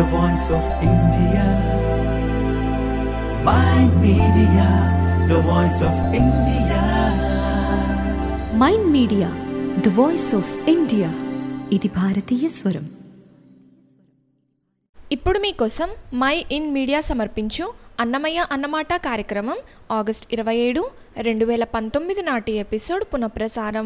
the voice of India. Mind Media, the voice of India. Mind media the voice of India ఇది భారతీయ స్వరం ఇప్పుడు మీకోసం my in media సమర్పించు అన్నమయ్య అన్నమాట కార్యక్రమం ఆగస్ట్ ఇరవై ఏడు రెండు వేల పంతొమ్మిది నాటి ఎపిసోడ్ పునఃప్రసారం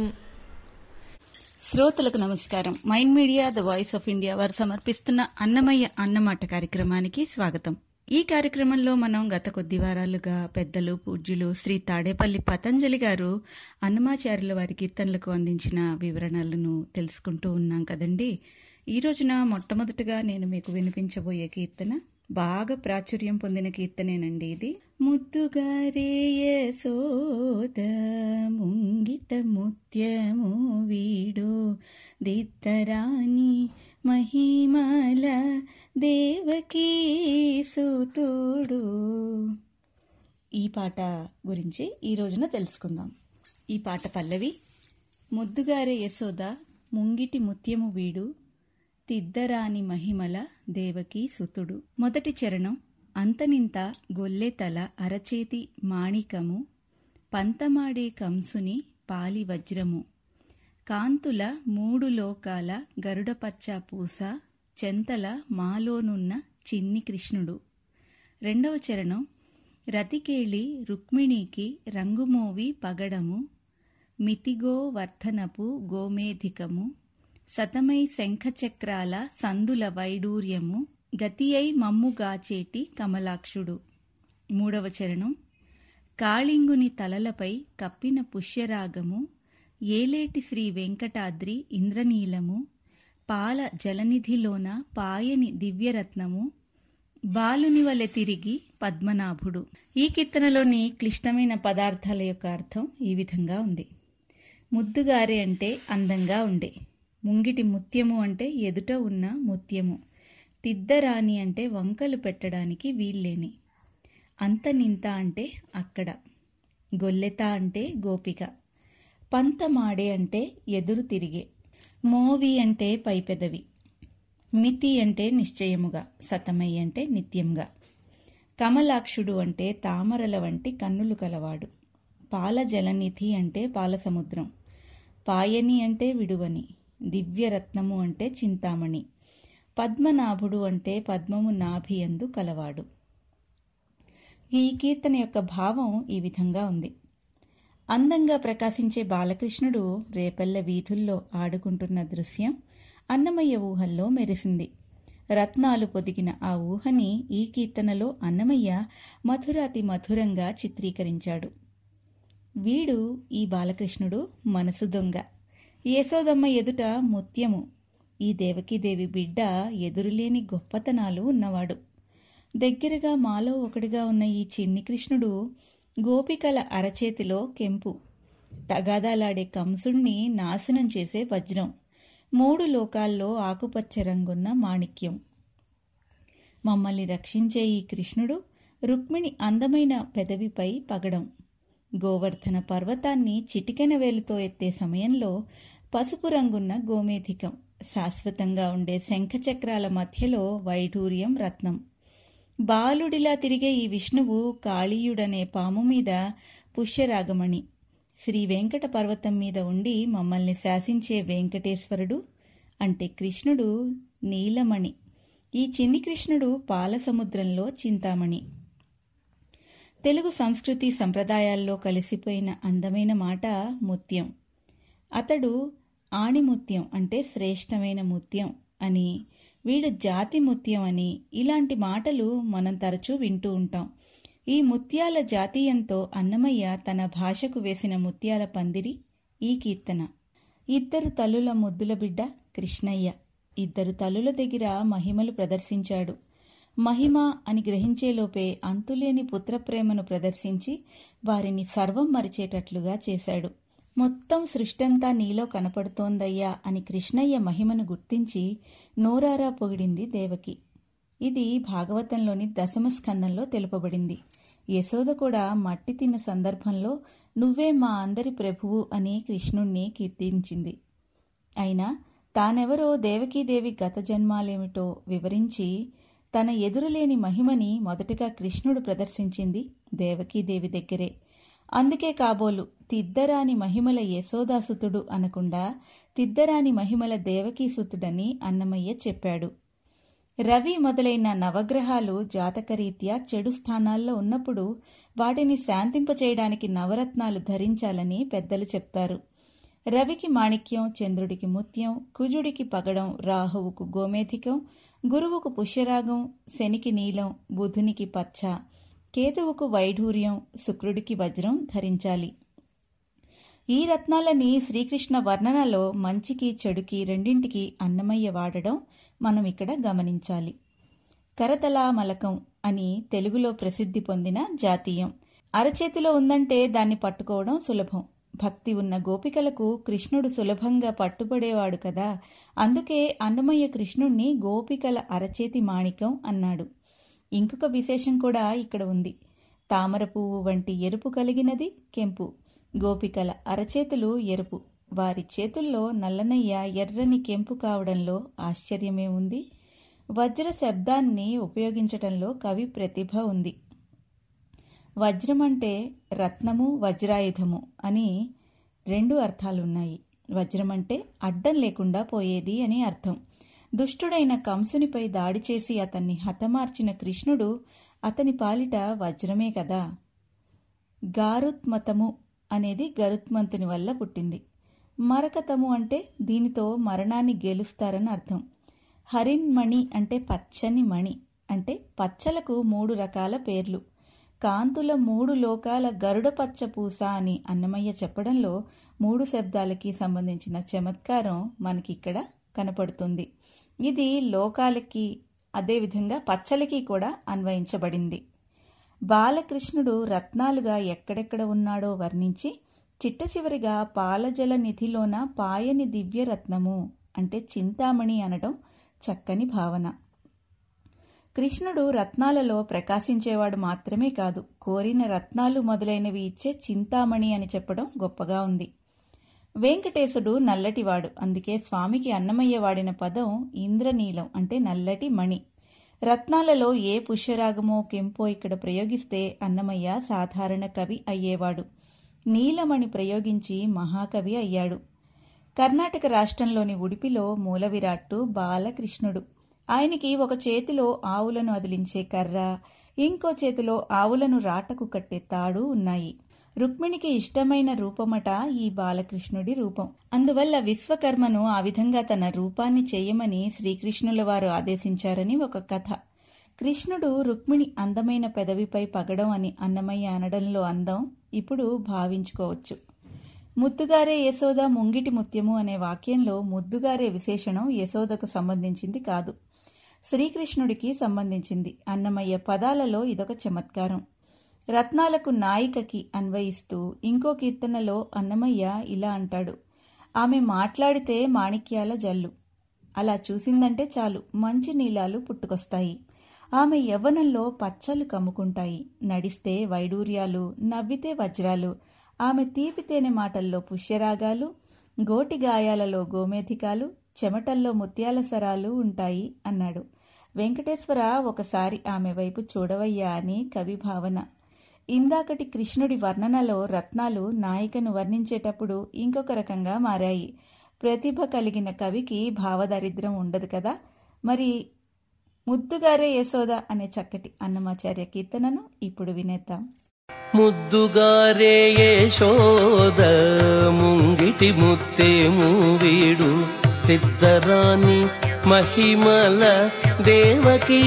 శ్రోతలకు నమస్కారం Mind media the voice of India వారు సమర్పిస్తున్న అన్నమయ్య అన్నమాట కార్యక్రమానికి స్వాగతం ఈ కార్యక్రమంలో మనం గత కొద్ది వారాలుగా పెద్దలు పూజ్యులు శ్రీ తాడేపల్లి పతంజలి గారు అన్నమాచార్యుల వారి కీర్తనలకు అందించిన వివరణలను తెలుసుకుంటూ ఉన్నాం కదండి ఈ రోజున మొట్టమొదటగా నేను మీకు వినిపించబోయే కీర్తన బాగా ప్రాచుర్యం పొందిన కీర్తనేనండి ఇది ముద్దుగారే యశోద ముంగిట ముత్యము వీడు దిత్తరాని మహిమల దేవకీ సుతుడు ఈ పాట గురించి ఈ రోజున తెలుసుకుందాం ఈ పాట పల్లవి ముద్దుగారే యశోద ముంగిటి ముత్యము వీడు తిద్దరాని మహిమల దేవకీ సుతుడు మొదటి చరణం అంతనింత గొల్లెతల అరచేతి మాణికము పంతమాడే కంసుని పాలి వజ్రము కాంతుల మూడు లోకాల గరుడపచ్చ పూస చెంతల మాలోనున్న చిన్ని కృష్ణుడు రెండవ చరణం రతికేళి రుక్మిణికి రంగుమోవి పగడము మితిగో వర్ధనపు గోమేధికము సతమై శంఖచక్రాల సందుల వైడూర్యము గతియై మమ్ముగాచేటి కమలాక్షుడు మూడవ చరణం కాళింగుని తలలపై కప్పిన పుష్యరాగము ఏలేటి శ్రీ వెంకటాద్రి ఇంద్రనీలము పాల జలనిధిలోన పాయని దివ్యరత్నము బాలుని వలె తిరిగి పద్మనాభుడు ఈ కీర్తనలోని క్లిష్టమైన పదార్థాల యొక్క అర్థం ఈ విధంగా ఉంది ముద్దుగారే అంటే అందంగా ఉండే ముంగిటి ముత్యము అంటే ఎదుట ఉన్న ముత్యము తిద్దరాని అంటే వంకలు పెట్టడానికి వీల్లేని అంతనింత అంటే అక్కడ గొల్లెత అంటే గోపిక పంతమాడే అంటే ఎదురు తిరిగే మోవి అంటే పైపెదవి మితి అంటే నిశ్చయముగా సతమై అంటే నిత్యంగా కమలాక్షుడు అంటే తామరల వంటి కన్నులు కలవాడు పాల జలనిధి అంటే పాలసముద్రం పాయని అంటే విడువని దివ్యరత్నము అంటే చింతామణి పద్మనాభుడు అంటే పద్మము నాభియందు కలవాడు ఈ కీర్తన యొక్క భావం ఈ విధంగా ఉంది అందంగా ప్రకాశించే బాలకృష్ణుడు రేపల్ల వీధుల్లో ఆడుకుంటున్న దృశ్యం అన్నమయ్య ఊహల్లో మెరిసింది రత్నాలు పొదిగిన ఆ ఊహని ఈ కీర్తనలో అన్నమయ్య మధురాతి మధురంగా చిత్రీకరించాడు వీడు ఈ బాలకృష్ణుడు మనసు దొంగ యశోదమ్మ ఎదుట ముత్యము ఈ దేవకీదేవి బిడ్డ ఎదురులేని గొప్పతనాలు ఉన్నవాడు దగ్గరగా మాలో ఒకడిగా ఉన్న ఈ చిన్ని కృష్ణుడు గోపికల అరచేతిలో కెంపు తగాదాలాడే కంసుణ్ణి నాశనం చేసే వజ్రం మూడు లోకాల్లో ఆకుపచ్చ రంగున్న మాణిక్యం మమ్మల్ని రక్షించే ఈ కృష్ణుడు రుక్మిణి అందమైన పెదవిపై పగడం గోవర్ధన పర్వతాన్ని చిటికెన వేలుతో ఎత్తే సమయంలో పసుపు రంగున్న గోమేధికం శాశ్వతంగా ఉండే శంఖచక్రాల మధ్యలో వైఢూర్యం రత్నం బాలుడిలా తిరిగే ఈ విష్ణువు కాళీయుడనే పాము మీద పుష్యరాగమణి శ్రీ వెంకట పర్వతం మీద ఉండి మమ్మల్ని శాసించే వెంకటేశ్వరుడు అంటే కృష్ణుడు నీలమణి ఈ చిన్ని కృష్ణుడు పాలసముద్రంలో చింతామణి తెలుగు సంస్కృతి సంప్రదాయాల్లో కలిసిపోయిన అందమైన మాట ముత్యం అతడు ఆణిముత్యం అంటే శ్రేష్టమైన ముత్యం అని వీడు జాతి ముత్యం అని ఇలాంటి మాటలు మనం తరచూ వింటూ ఉంటాం ఈ ముత్యాల జాతీయంతో అన్నమయ్య తన భాషకు వేసిన ముత్యాల పందిరి ఈ కీర్తన ఇద్దరు తల్లుల ముద్దుల బిడ్డ కృష్ణయ్య ఇద్దరు తల్లుల దగ్గర మహిమలు ప్రదర్శించాడు మహిమ అని గ్రహించేలోపే అంతులేని పుత్రప్రేమను ప్రదర్శించి వారిని సర్వం మరిచేటట్లుగా చేశాడు మొత్తం సృష్టంతా నీలో కనపడుతోందయ్యా అని కృష్ణయ్య మహిమను గుర్తించి నోరారా పొగిడింది దేవకి ఇది భాగవతంలోని దశమ స్కందంలో తెలుపబడింది యశోద కూడా మట్టి తిన్న సందర్భంలో నువ్వే మా అందరి ప్రభువు అని కృష్ణుణ్ణి కీర్తించింది అయినా తానెవరో దేవకీదేవి గత జన్మాలేమిటో వివరించి తన ఎదురులేని మహిమని మొదటగా కృష్ణుడు ప్రదర్శించింది దేవకీదేవి దగ్గరే అందుకే కాబోలు తిద్దరాని మహిమల యశోదాసుతుడు అనకుండా తిద్దరాని మహిమల దేవకీసుతుడని అన్నమయ్య చెప్పాడు రవి మొదలైన నవగ్రహాలు జాతకరీత్యా చెడు స్థానాల్లో ఉన్నప్పుడు వాటిని శాంతింపచేయడానికి నవరత్నాలు ధరించాలని పెద్దలు చెప్తారు రవికి మాణిక్యం చంద్రుడికి ముత్యం కుజుడికి పగడం రాహువుకు గోమేధికం గురువుకు పుష్యరాగం శనికి నీలం బుధునికి పచ్చ కేతువుకు వైఢూర్యం శుక్రుడికి వజ్రం ధరించాలి ఈ రత్నాలని శ్రీకృష్ణ వర్ణనలో మంచికి చెడుకి రెండింటికి అన్నమయ్య వాడడం మనం ఇక్కడ గమనించాలి కరతలామలకం అని తెలుగులో ప్రసిద్ధి పొందిన జాతీయం అరచేతిలో ఉందంటే దాన్ని పట్టుకోవడం సులభం భక్తి ఉన్న గోపికలకు కృష్ణుడు సులభంగా పట్టుబడేవాడు కదా అందుకే అన్నమయ్య కృష్ణుణ్ణి గోపికల అరచేతి మాణికం అన్నాడు ఇంకొక విశేషం కూడా ఇక్కడ ఉంది తామర పువ్వు వంటి ఎరుపు కలిగినది కెంపు గోపికల అరచేతులు ఎరుపు వారి చేతుల్లో నల్లనయ్య ఎర్రని కెంపు కావడంలో ఆశ్చర్యమే ఉంది వజ్ర శబ్దాన్ని ఉపయోగించటంలో కవి ప్రతిభ ఉంది వజ్రం అంటే రత్నము వజ్రాయుధము అని రెండు అర్థాలున్నాయి వజ్రం అంటే అడ్డం లేకుండా పోయేది అని అర్థం దుష్టుడైన కంసునిపై దాడి చేసి అతన్ని హతమార్చిన కృష్ణుడు అతని పాలిట వజ్రమే కదా గారుత్మతము అనేది గరుత్మంతుని వల్ల పుట్టింది మరకతము అంటే దీనితో మరణాన్ని గెలుస్తారని అర్థం హరిన్మణి అంటే పచ్చని మణి అంటే పచ్చలకు మూడు రకాల పేర్లు కాంతుల మూడు లోకాల గరుడ పచ్చ పూస అని అన్నమయ్య చెప్పడంలో మూడు శబ్దాలకి సంబంధించిన చమత్కారం మనకిక్కడ కనపడుతుంది ఇది లోకాలకి అదేవిధంగా పచ్చలకి కూడా అన్వయించబడింది బాలకృష్ణుడు రత్నాలుగా ఎక్కడెక్కడ ఉన్నాడో వర్ణించి చిట్ట చివరిగా పాలజల నిధిలోన పాయని దివ్యరత్నము అంటే చింతామణి అనడం చక్కని భావన కృష్ణుడు రత్నాలలో ప్రకాశించేవాడు మాత్రమే కాదు కోరిన రత్నాలు మొదలైనవి ఇచ్చే చింతామణి అని చెప్పడం గొప్పగా ఉంది వెంకటేశుడు నల్లటివాడు అందుకే స్వామికి అన్నమయ్య వాడిన పదం ఇంద్రనీలం అంటే నల్లటి మణి రత్నాలలో ఏ పుష్యరాగమో కెంపో ఇక్కడ ప్రయోగిస్తే అన్నమయ్య సాధారణ కవి అయ్యేవాడు నీలమణి ప్రయోగించి మహాకవి అయ్యాడు కర్ణాటక రాష్ట్రంలోని ఉడిపిలో మూల విరాట్టు బాలకృష్ణుడు ఆయనకి ఒక చేతిలో ఆవులను అదిలించే కర్ర ఇంకో చేతిలో ఆవులను రాటకు కట్టే తాడు ఉన్నాయి రుక్మిణికి ఇష్టమైన రూపమట ఈ బాలకృష్ణుడి రూపం అందువల్ల విశ్వకర్మను ఆ విధంగా తన రూపాన్ని చేయమని శ్రీకృష్ణుల వారు ఆదేశించారని ఒక కథ కృష్ణుడు రుక్మిణి అందమైన పెదవిపై పగడం అని అన్నమయ్య అనడంలో అందం ఇప్పుడు భావించుకోవచ్చు ముద్దుగారే యశోద ముంగిటి ముత్యము అనే వాక్యంలో ముద్దుగారే విశేషణం యశోదకు సంబంధించింది కాదు శ్రీకృష్ణుడికి సంబంధించింది అన్నమయ్య పదాలలో ఇదొక చమత్కారం రత్నాలకు నాయికకి అన్వయిస్తూ ఇంకో కీర్తనలో అన్నమయ్య ఇలా అంటాడు ఆమె మాట్లాడితే మాణిక్యాల జల్లు అలా చూసిందంటే చాలు మంచి నీలాలు పుట్టుకొస్తాయి ఆమె యవ్వనంలో పచ్చలు కమ్ముకుంటాయి నడిస్తే వైడూర్యాలు నవ్వితే వజ్రాలు ఆమె తీపితేనె మాటల్లో పుష్యరాగాలు గోటి గాయాలలో గోమేధికాలు చెమటల్లో ముత్యాల సరాలు ఉంటాయి అన్నాడు వెంకటేశ్వర ఒకసారి ఆమె వైపు చూడవయ్యా అని కవి భావన ఇందాకటి కృష్ణుడి వర్ణనలో రత్నాలు నాయికను వర్ణించేటప్పుడు ఇంకొక రకంగా మారాయి ప్రతిభ కలిగిన కవికి భావదారిద్ర్యం ఉండదు కదా మరి ముద్దుగారే యశోద అనే చక్కటి అన్నమాచార్య కీర్తనను ఇప్పుడు వినేద్దాం ముద్దుగారే యశోద ముంగిటి ముత్తేము వీడు తిద్దరాని మహిమల దేవకీ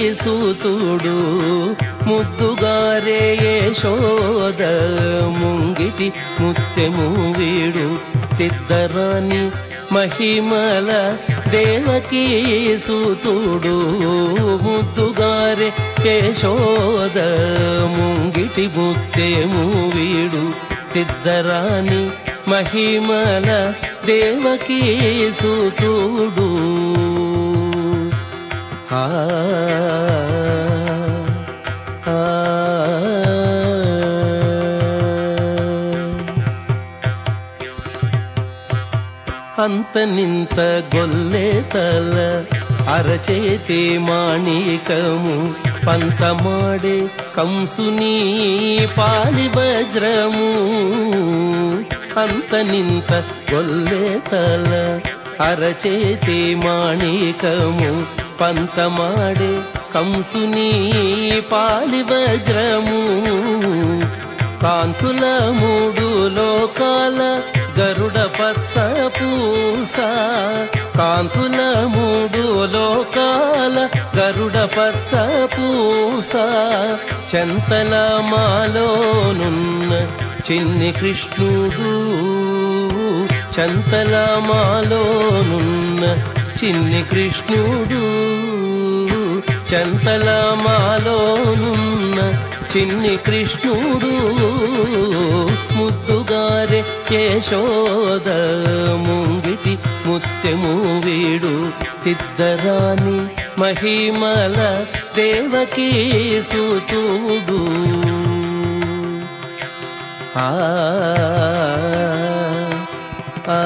సూతుడు ముద్దుగారే యశోద ముంగిటి ముత్తెము వీడు తిద్దరాని మహిమల దేవకీ సూతుడు ముద్దుగారే యశోద ముంగిటి ముత్తేము వీడు తిద్దరాని మహిమల దేవకీ సూతుడు ఆ ఆ అంత నింత గొల్లే తల అరచేతే మాణికము పంతమాడే కంసుని పాలి వజ్రము అంతనింత గొల్లె తల అరచేతే మాణికము పంతమాడే కంసుని పాలి వజ్రము కాంతుల మూడు లోకాల గరుడ పచ్చ పూస కాంతుల మూడు లోకాల గరుడ పచ్చ పూస చెంతల మాలోనున్న చిన్ని కృష్ణుడు చంతల మాలోనున్న చిన్ని కృష్ణుడు చంతల మాలోనున్న చిన్ని కృష్ణుడు ముద్దుగారే యశోద ముంగిటి ముత్తెము వీడు తిద్దరాని మహిమల దేవకీ సుతుడు ఆ ఆ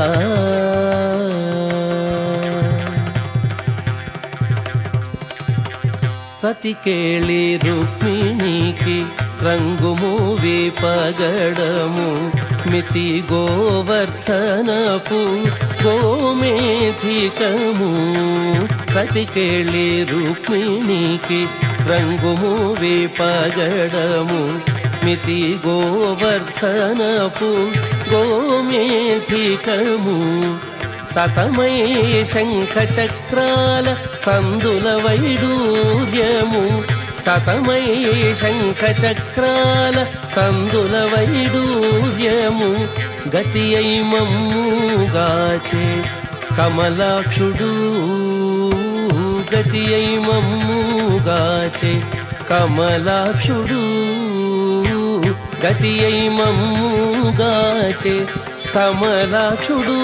రతికేళి రుక్మిణికి రంగు మూవి పగడము మితి గోవర్ధనపు గోమేధికము రతికేళి రుక్మిణికి రంగు మూవి పగడము మితి గోవర్ధనపు గోమేధికము సతమై శంఖ చక్రాల సందుల వైడూర్యము సతమై శంఖ చక్రాల సందుల వైడూర్యము గతి అయి మమ్ముగాచే కమలాక్షుడు గతి అయి మమ్ముగాచే కమలాక్షుడు గతి అయి మమ్ముగాచే కమలాక్షుడు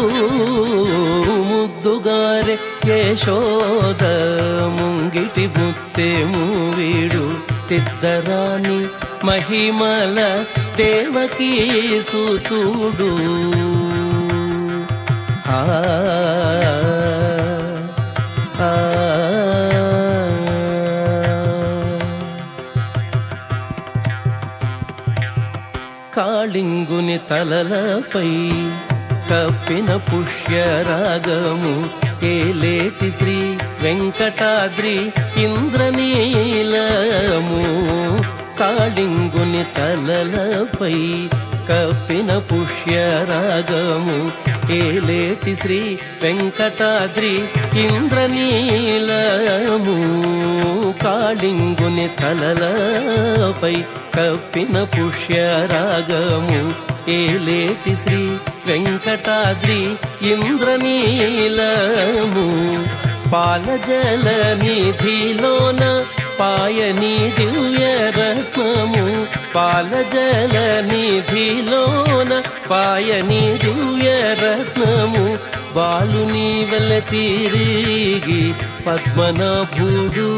ముద్దుగారే యశోద ముంగిటి ముత్తేము వీడు తిద్దరాని మహిమల దేవకీ సుతుడు ఆ ఆ కాళింగుని తలలపై కప్పిన పుష్యరాగము ఏలేటి శ్రీ వెంకటాద్రి ఇంద్రనీలము కాళింగుని తలలపై కప్పిన పుష్యరాగము ఏలేటి శ్రీ వెంకటాద్రి ఇంద్రనీలము కాళింగుని తలలపై కప్పిన పుష్యరాగము ఏలేటి శ్రీ వెంకటాద్రి ఇంద్రనీలము పాలజల నిధిలోన పాయని దివ్య రత్నము పాలజల నిధిలోన పాయని దివ్య రత్నము బాలుని వల్ల తిరిగి పద్మనాభుడు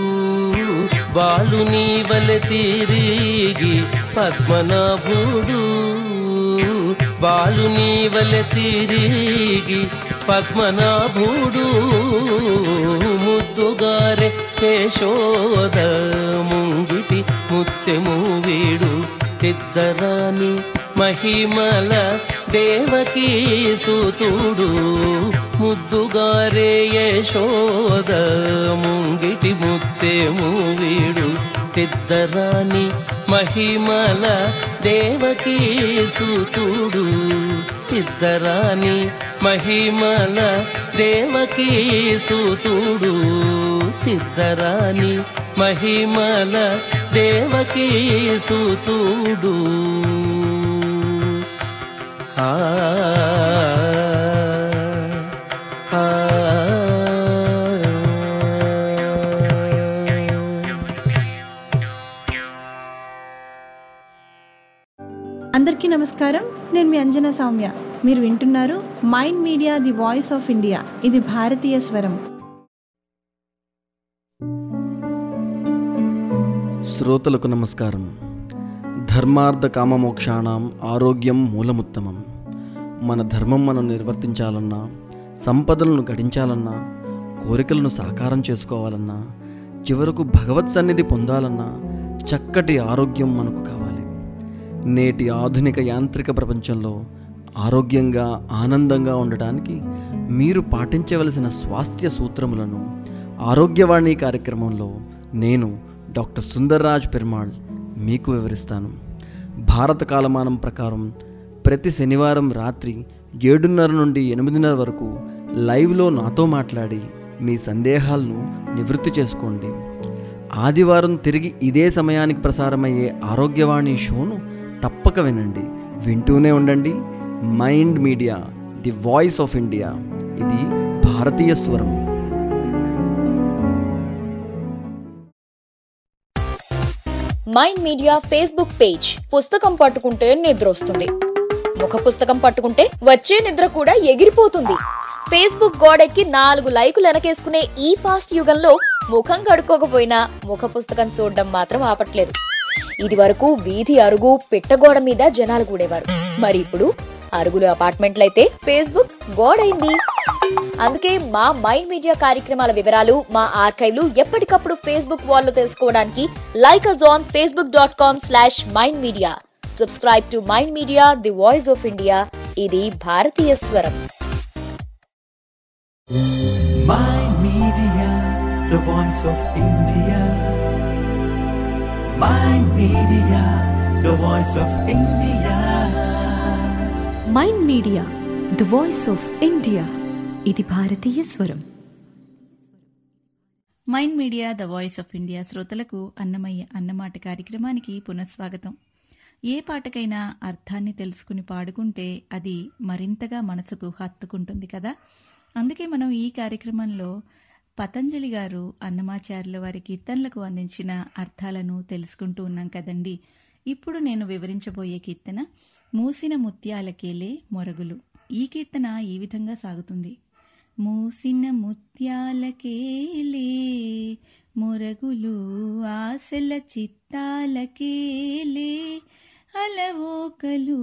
బాలుని వల తిరిగి పద్మనాభుడు బాలుని వల తిరిగి పద్మనాభుడు ముద్దుగారే యశోద ముంగిటి ముత్తెము వీడు తిద్దరాని మహిమల దేవకీ సుతుడు ముద్దుగారే యశోద ముంగిటి ముత్తేము వీడు తిద్దరాని మహిమల దేవకీ సుతుడు తిద్దరాని మహిమల దేవకీ సుతుడు తిద్దరాని మహిమల దేవకీ సుతుడు ఆ ఆ అందరికీ నమస్కారం నేను మీ అంజనా సౌమ్య మీరు వింటున్నారు Mind media the voice of India ఇది భారతీయ స్వరం శ్రోతలకు నమస్కారం ధర్మార్థ కామమోక్షాణం ఆరోగ్యం మూలముత్తమం మన ధర్మం మనం నిర్వర్తించాలన్నా సంపదలను గడించాలన్నా కోరికలను సాకారం చేసుకోవాలన్నా చివరకు భగవత్ సన్నిధి పొందాలన్నా చక్కటి ఆరోగ్యం మనకు కావాలి నేటి ఆధునిక యాంత్రిక ప్రపంచంలో ఆరోగ్యంగా ఆనందంగా ఉండటానికి మీరు పాటించవలసిన స్వాస్థ్య సూత్రములను ఆరోగ్యవాణి కార్యక్రమంలో నేను డాక్టర్ సుందర్రాజ్ పెరుమాళ్ మీకు వివరిస్తాను భారత కాలమానం ప్రకారం ప్రతి శనివారం రాత్రి ఏడున్నర నుండి ఎనిమిదిన్నర వరకు లైవ్లో నాతో మాట్లాడి మీ సందేహాలను నివృత్తి చేసుకోండి ఆదివారం తిరిగి ఇదే సమయానికి ప్రసారమయ్యే ఆరోగ్యవాణి షోను తప్పక వినండి వింటూనే ఉండండి mind media the voice of India ఇది భారతీయ స్వరం మైండ్ మీడియా ఫేస్బుక్ పేజ్ పుస్తకం పట్టుకుంటే నిద్ర వస్తుంది ముఖ పుస్తకం పట్టుకుంటే వచ్చే నిద్ర కూడా ఎగిరిపోతుంది ఫేస్బుక్ గోడెక్కి నాలుగు లైకులు వెనకేసుకునే ఈ ఫాస్ట్ యుగంలో ముఖం కడుక్కోకపోయినా ముఖ పుస్తకం చూడడం మాత్రం ఆపట్లేదు ఇది వరకు వీధి అరుగు పిట్టగోడ మీద జనాలు కూడేవారు మరి ఇప్పుడు అరుగులు అపార్ట్మెంట్లయితే ఫేస్బుక్ గోడైంది అందుకే మా మైండ్ మీడియా కార్యక్రమాల వివరాలు మా ఆర్కైవ్లు ఎప్పటికప్పుడు ఫేస్బుక్ వాల్లో తెలుసుకోవడానికి like us on Facebook dot com slash mind media subscribe to mind media the voice of India ఇది భారతీయ స్వరం Mind Media, the voice of India. Mind Media, the voice of India. Mind media the voice of India ఇది భారతీయ స్వరం mind media the voice of India శ్రోతలకు అన్నమయ్య అన్నమాట కార్యక్రమానికి పునఃస్వాగతం ఏ పాటకైనా అర్థాన్ని తెలుసుకుని పాడుకుంటే అది మరింతగా మనసుకు హత్తుకుంటుంది కదా అందుకే మనం ఈ కార్యక్రమంలో పతంజలి గారు అన్నమాచార్యుల వారి కీర్తనలకు అందించిన అర్థాలను తెలుసుకుంటూ ఉన్నాం కదండి ఇప్పుడు నేను వివరించబోయే కీర్తన మూసిన ముత్యాలకేలే మొరగులు ఈ కీర్తన ఈ విధంగా సాగుతుంది మూసిన ముత్యాలకేలే మొరగులు ఆశల చిత్తాలకేలే అలవోకలు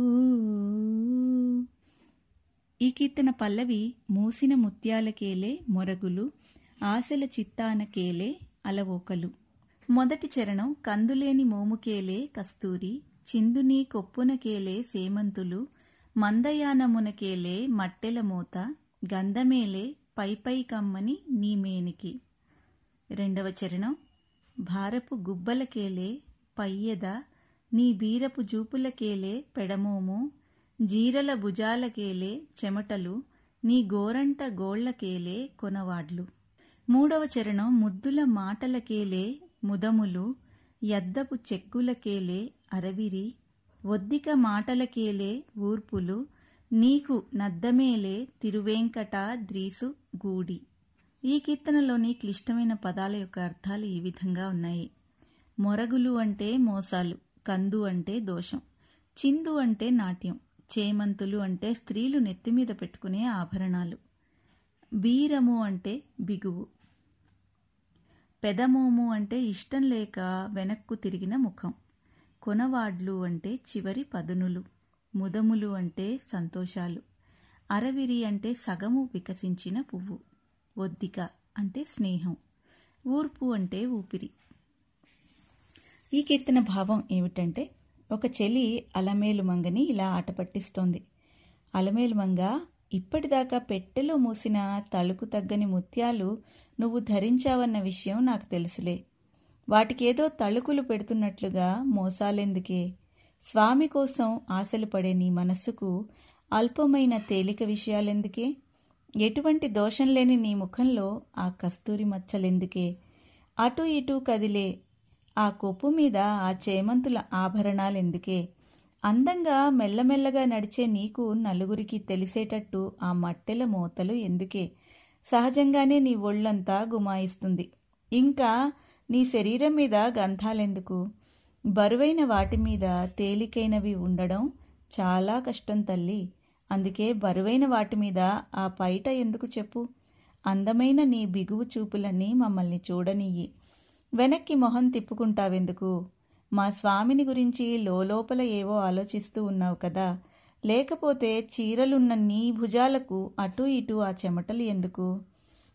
ఈ కీర్తన పల్లవి మూసిన ముత్యాలకేలే మొరగులు ఆశల చిత్తానకేలే అలవోకలు మొదటి చరణం కందులేని మోముకేలే కస్తూరి చిందుని కొప్పునకేలే సేమంతులు మందయానమునకేలే మట్టెల మూత గంధమేలే పైపై కమ్మని నీమేనికి రెండవ చరణం భారపు గుబ్బలకేలే పయ్యద నీ బీరపు జూపులకేలే పెడమోము జీరల భుజాలకేలే చెమటలు నీ గోరంట గోళ్లకేలే కొనవాడ్లు మూడవ చరణం ముద్దుల మాటలకేలే ముదములు యద్దపు చెక్కులకేలే అరవిరి ఒద్దిక మాటలకేలే ఊర్పులు నీకు నద్దమేలే తిరువేంకట ద్రీసు గూడి ఈ కీర్తనలోని క్లిష్టమైన పదాల యొక్క అర్థాలు ఈ విధంగా ఉన్నాయి మొరగులు అంటే మోసాలు కందు అంటే దోషం చిందు అంటే నాట్యం చేమంతులు అంటే స్త్రీలు నెత్తిమీద పెట్టుకునే ఆభరణాలు బీరము అంటే బిగువు పెదమోము అంటే ఇష్టం లేక వెనక్కు తిరిగిన ముఖం కొనవాడ్లు అంటే చివరి పదునులు ముదములు అంటే సంతోషాలు అరవిరి అంటే సగము వికసించిన పువ్వు ఒద్దిక అంటే స్నేహం ఊర్పు అంటే ఊపిరి ఈ కీర్తన భావం ఏమిటంటే ఒక చెలి అలమేలు మంగని ఇలా ఆట పట్టిస్తోంది అలమేలు మంగ ఇప్పటిదాకా పెట్టెలో మూసిన తలుకు తగ్గని ముత్యాలు నువ్వు ధరించావన్న విషయం నాకు తెలుసులే వాటికేదో తళుకులు పెడుతున్నట్లుగా మోసాలెందుకే స్వామి కోసం ఆశలు పడే నీ మనస్సుకు అల్పమైన తేలిక విషయాలెందుకే ఎటువంటి దోషం లేని నీ ముఖంలో ఆ కస్తూరి మచ్చలెందుకే అటు ఇటు కదిలే ఆ కొప్పు మీద ఆ చేమంతుల ఆభరణాలెందుకే అందంగా మెల్లమెల్లగా నడిచే నీకు నలుగురికి తెలిసేటట్టు ఆ మట్టెల మూతలు ఎందుకే సహజంగానే నీ ఒళ్ళంతా గుమాయిస్తుంది ఇంకా నీ శరీరం మీద గంధాలెందుకు బరువైన వాటి మీద తేలికైనవి ఉండడం చాలా కష్టం తల్లి అందుకే బరువైన వాటి మీద ఆ పైట ఎందుకు చెప్పు అందమైన నీ బిగువు చూపులన్నీ మమ్మల్ని చూడనియ్యి వెనక్కి మొహం తిప్పుకుంటావెందుకు మా స్వామిని గురించి లోపల ఏవో ఆలోచిస్తూ ఉన్నావు కదా లేకపోతే చీరలున్న నీ భుజాలకు అటు ఇటు ఆ చెమటలు ఎందుకు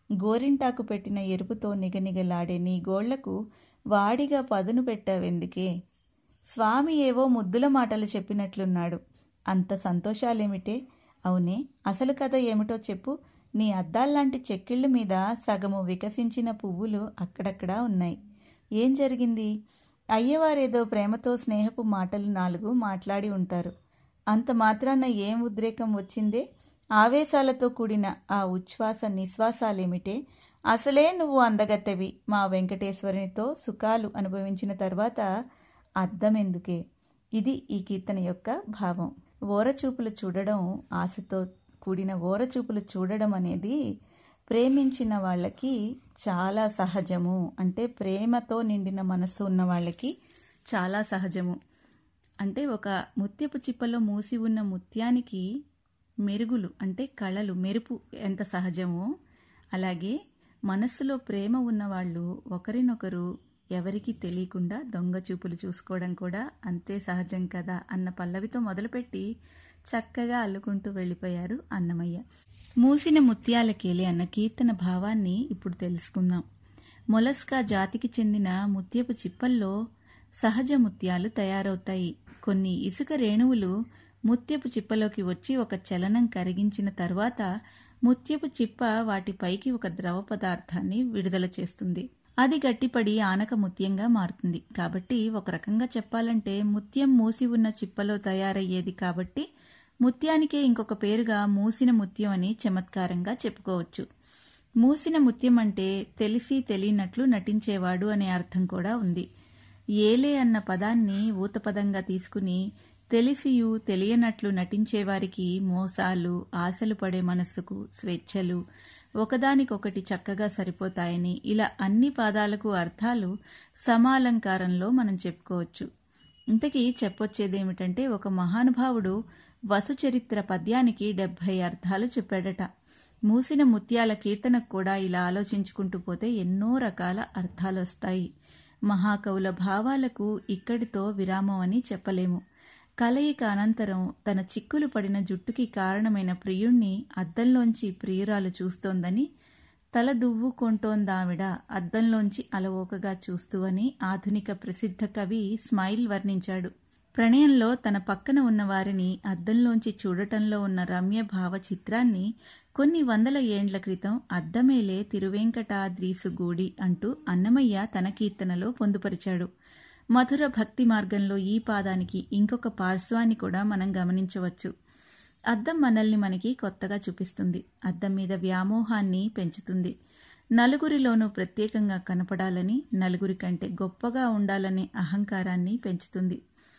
గోరింటాకు పెట్టిన ఎరుపుతో నిగనిగలాడే నీ గోళ్లకు వాడిగా పదును పెట్టావెందుకే స్వామి ఏవో ముద్దుల మాటలు చెప్పినట్లున్నాడు అంత సంతోషాలేమిటే అవునే అసలు కథ ఏమిటో చెప్పు నీ అద్దాల్లాంటి చెక్కిళ్ళ మీద సగము వికసించిన పువ్వులు అక్కడక్కడా ఉన్నాయి ఏం జరిగింది అయ్యవారేదో ప్రేమతో స్నేహపు మాటలు నాలుగు మాట్లాడి ఉంటారు అంత మాత్రాన ఏం ఉద్రేకం వచ్చిందే ఆవేశాలతో కూడిన ఆ ఉచ్ఛ్వాస నిశ్వాసాలేమిటే అసలే నువ్వు అందగత్తెవి మా వెంకటేశ్వరునితో సుఖాలు అనుభవించిన తర్వాత అద్దమెందుకే ఇది ఈ కీర్తన యొక్క భావం ఓరచూపులు చూడడం ఆశతో కూడిన ఓరచూపులు చూడడం అనేది ప్రేమించిన వాళ్ళకి చాలా సహజము అంటే ప్రేమతో నిండిన మనస్సు ఉన్న వాళ్ళకి చాలా సహజము అంటే ఒక ముత్యపు చిప్పలో మూసి ఉన్న ముత్యానికి మెరుగులు అంటే కళలు మెరుపు ఎంత సహజమో అలాగే మనస్సులో ప్రేమ ఉన్నవాళ్ళు ఒకరినొకరు ఎవరికి తెలియకుండా దొంగ చూపులు చూసుకోవడం కూడా అంతే సహజం కదా అన్న పల్లవితో మొదలుపెట్టి చక్కగా అల్లుకుంటూ వెళ్ళిపోయారు అన్నమయ్య మూసిన ముత్యాలకేలి అన్న కీర్తన భావాన్ని ఇప్పుడు తెలుసుకుందాం మొలస్కా జాతికి చెందిన ముత్యపు చిప్పల్లో సహజ ముత్యాలు తయారవుతాయి కొన్ని ఇసుక రేణువులు ముత్యపు చిప్పలోకి వచ్చి ఒక చలనం కరిగించిన తర్వాత ముత్యపు చిప్ప వాటి పైకి ఒక ద్రవ పదార్థాన్ని విడుదల చేస్తుంది అది గట్టిపడి ఆనక ముత్యంగా మారుతుంది కాబట్టి ఒక రకంగా చెప్పాలంటే ముత్యం మూసి ఉన్న చిప్పలో తయారయ్యేది కాబట్టి ముత్యానికే ఇంకొక పేరుగా మూసిన ముత్యం అని చమత్కారంగా చెప్పుకోవచ్చు మూసిన ముత్యం అంటే తెలిసి తెలియనట్లు నటించేవాడు అనే అర్థం కూడా ఉంది ఏలే అన్న పదాన్ని ఊతపదంగా తీసుకుని తెలిసియు తెలియనట్లు నటించేవారికి మోసాలు ఆశలు పడే మనస్సుకు స్వేచ్ఛలు ఒకదానికొకటి చక్కగా సరిపోతాయని ఇలా అన్ని పాదాలకు అర్థాలు సమాలంకారంలో మనం చెప్పుకోవచ్చు ఇంతకీ చెప్పొచ్చేదేమిటంటే ఒక మహానుభావుడు వసుచరిత్ర పద్యానికి డెబ్భై అర్థాలు చెప్పాడట మూసిన ముత్యాల కీర్తనకు కూడా ఇలా ఆలోచించుకుంటూ పోతే ఎన్నో రకాల అర్థాలు వస్తాయి మహాకవుల భావాలకు ఇక్కడితో విరామం అని చెప్పలేము కలయిక అనంతరం తన చిక్కులు పడిన జుట్టుకి కారణమైన ప్రియుణ్ణి అద్దంలోంచి ప్రియురాలు చూస్తోందని తల దువ్వుకొంటోందావిడ అద్దంలోంచి అలవోకగా చూస్తూ అని ఆధునిక ప్రసిద్ధ కవి స్మైల్ వర్ణించాడు ప్రణయంలో తన పక్కన ఉన్న వారిని అద్దంలోంచి చూడటంలో ఉన్న రమ్య భావ చిత్రాన్ని కొన్ని వందల ఏండ్ల క్రితం అద్దమేలే తిరువెంకటాద్రీసుగూడి అంటూ అన్నమయ్య తన కీర్తనలో పొందుపరిచాడు మధుర భక్తి మార్గంలో ఈ పాదానికి ఇంకొక పార్శ్వాన్ని కూడా మనం గమనించవచ్చు అద్దం మనల్ని మనకి కొత్తగా చూపిస్తుంది అద్దం మీద వ్యామోహాన్ని పెంచుతుంది నలుగురిలోనూ ప్రత్యేకంగా కనపడాలని నలుగురి కంటే గొప్పగా ఉండాలనే అహంకారాన్ని పెంచుతుంది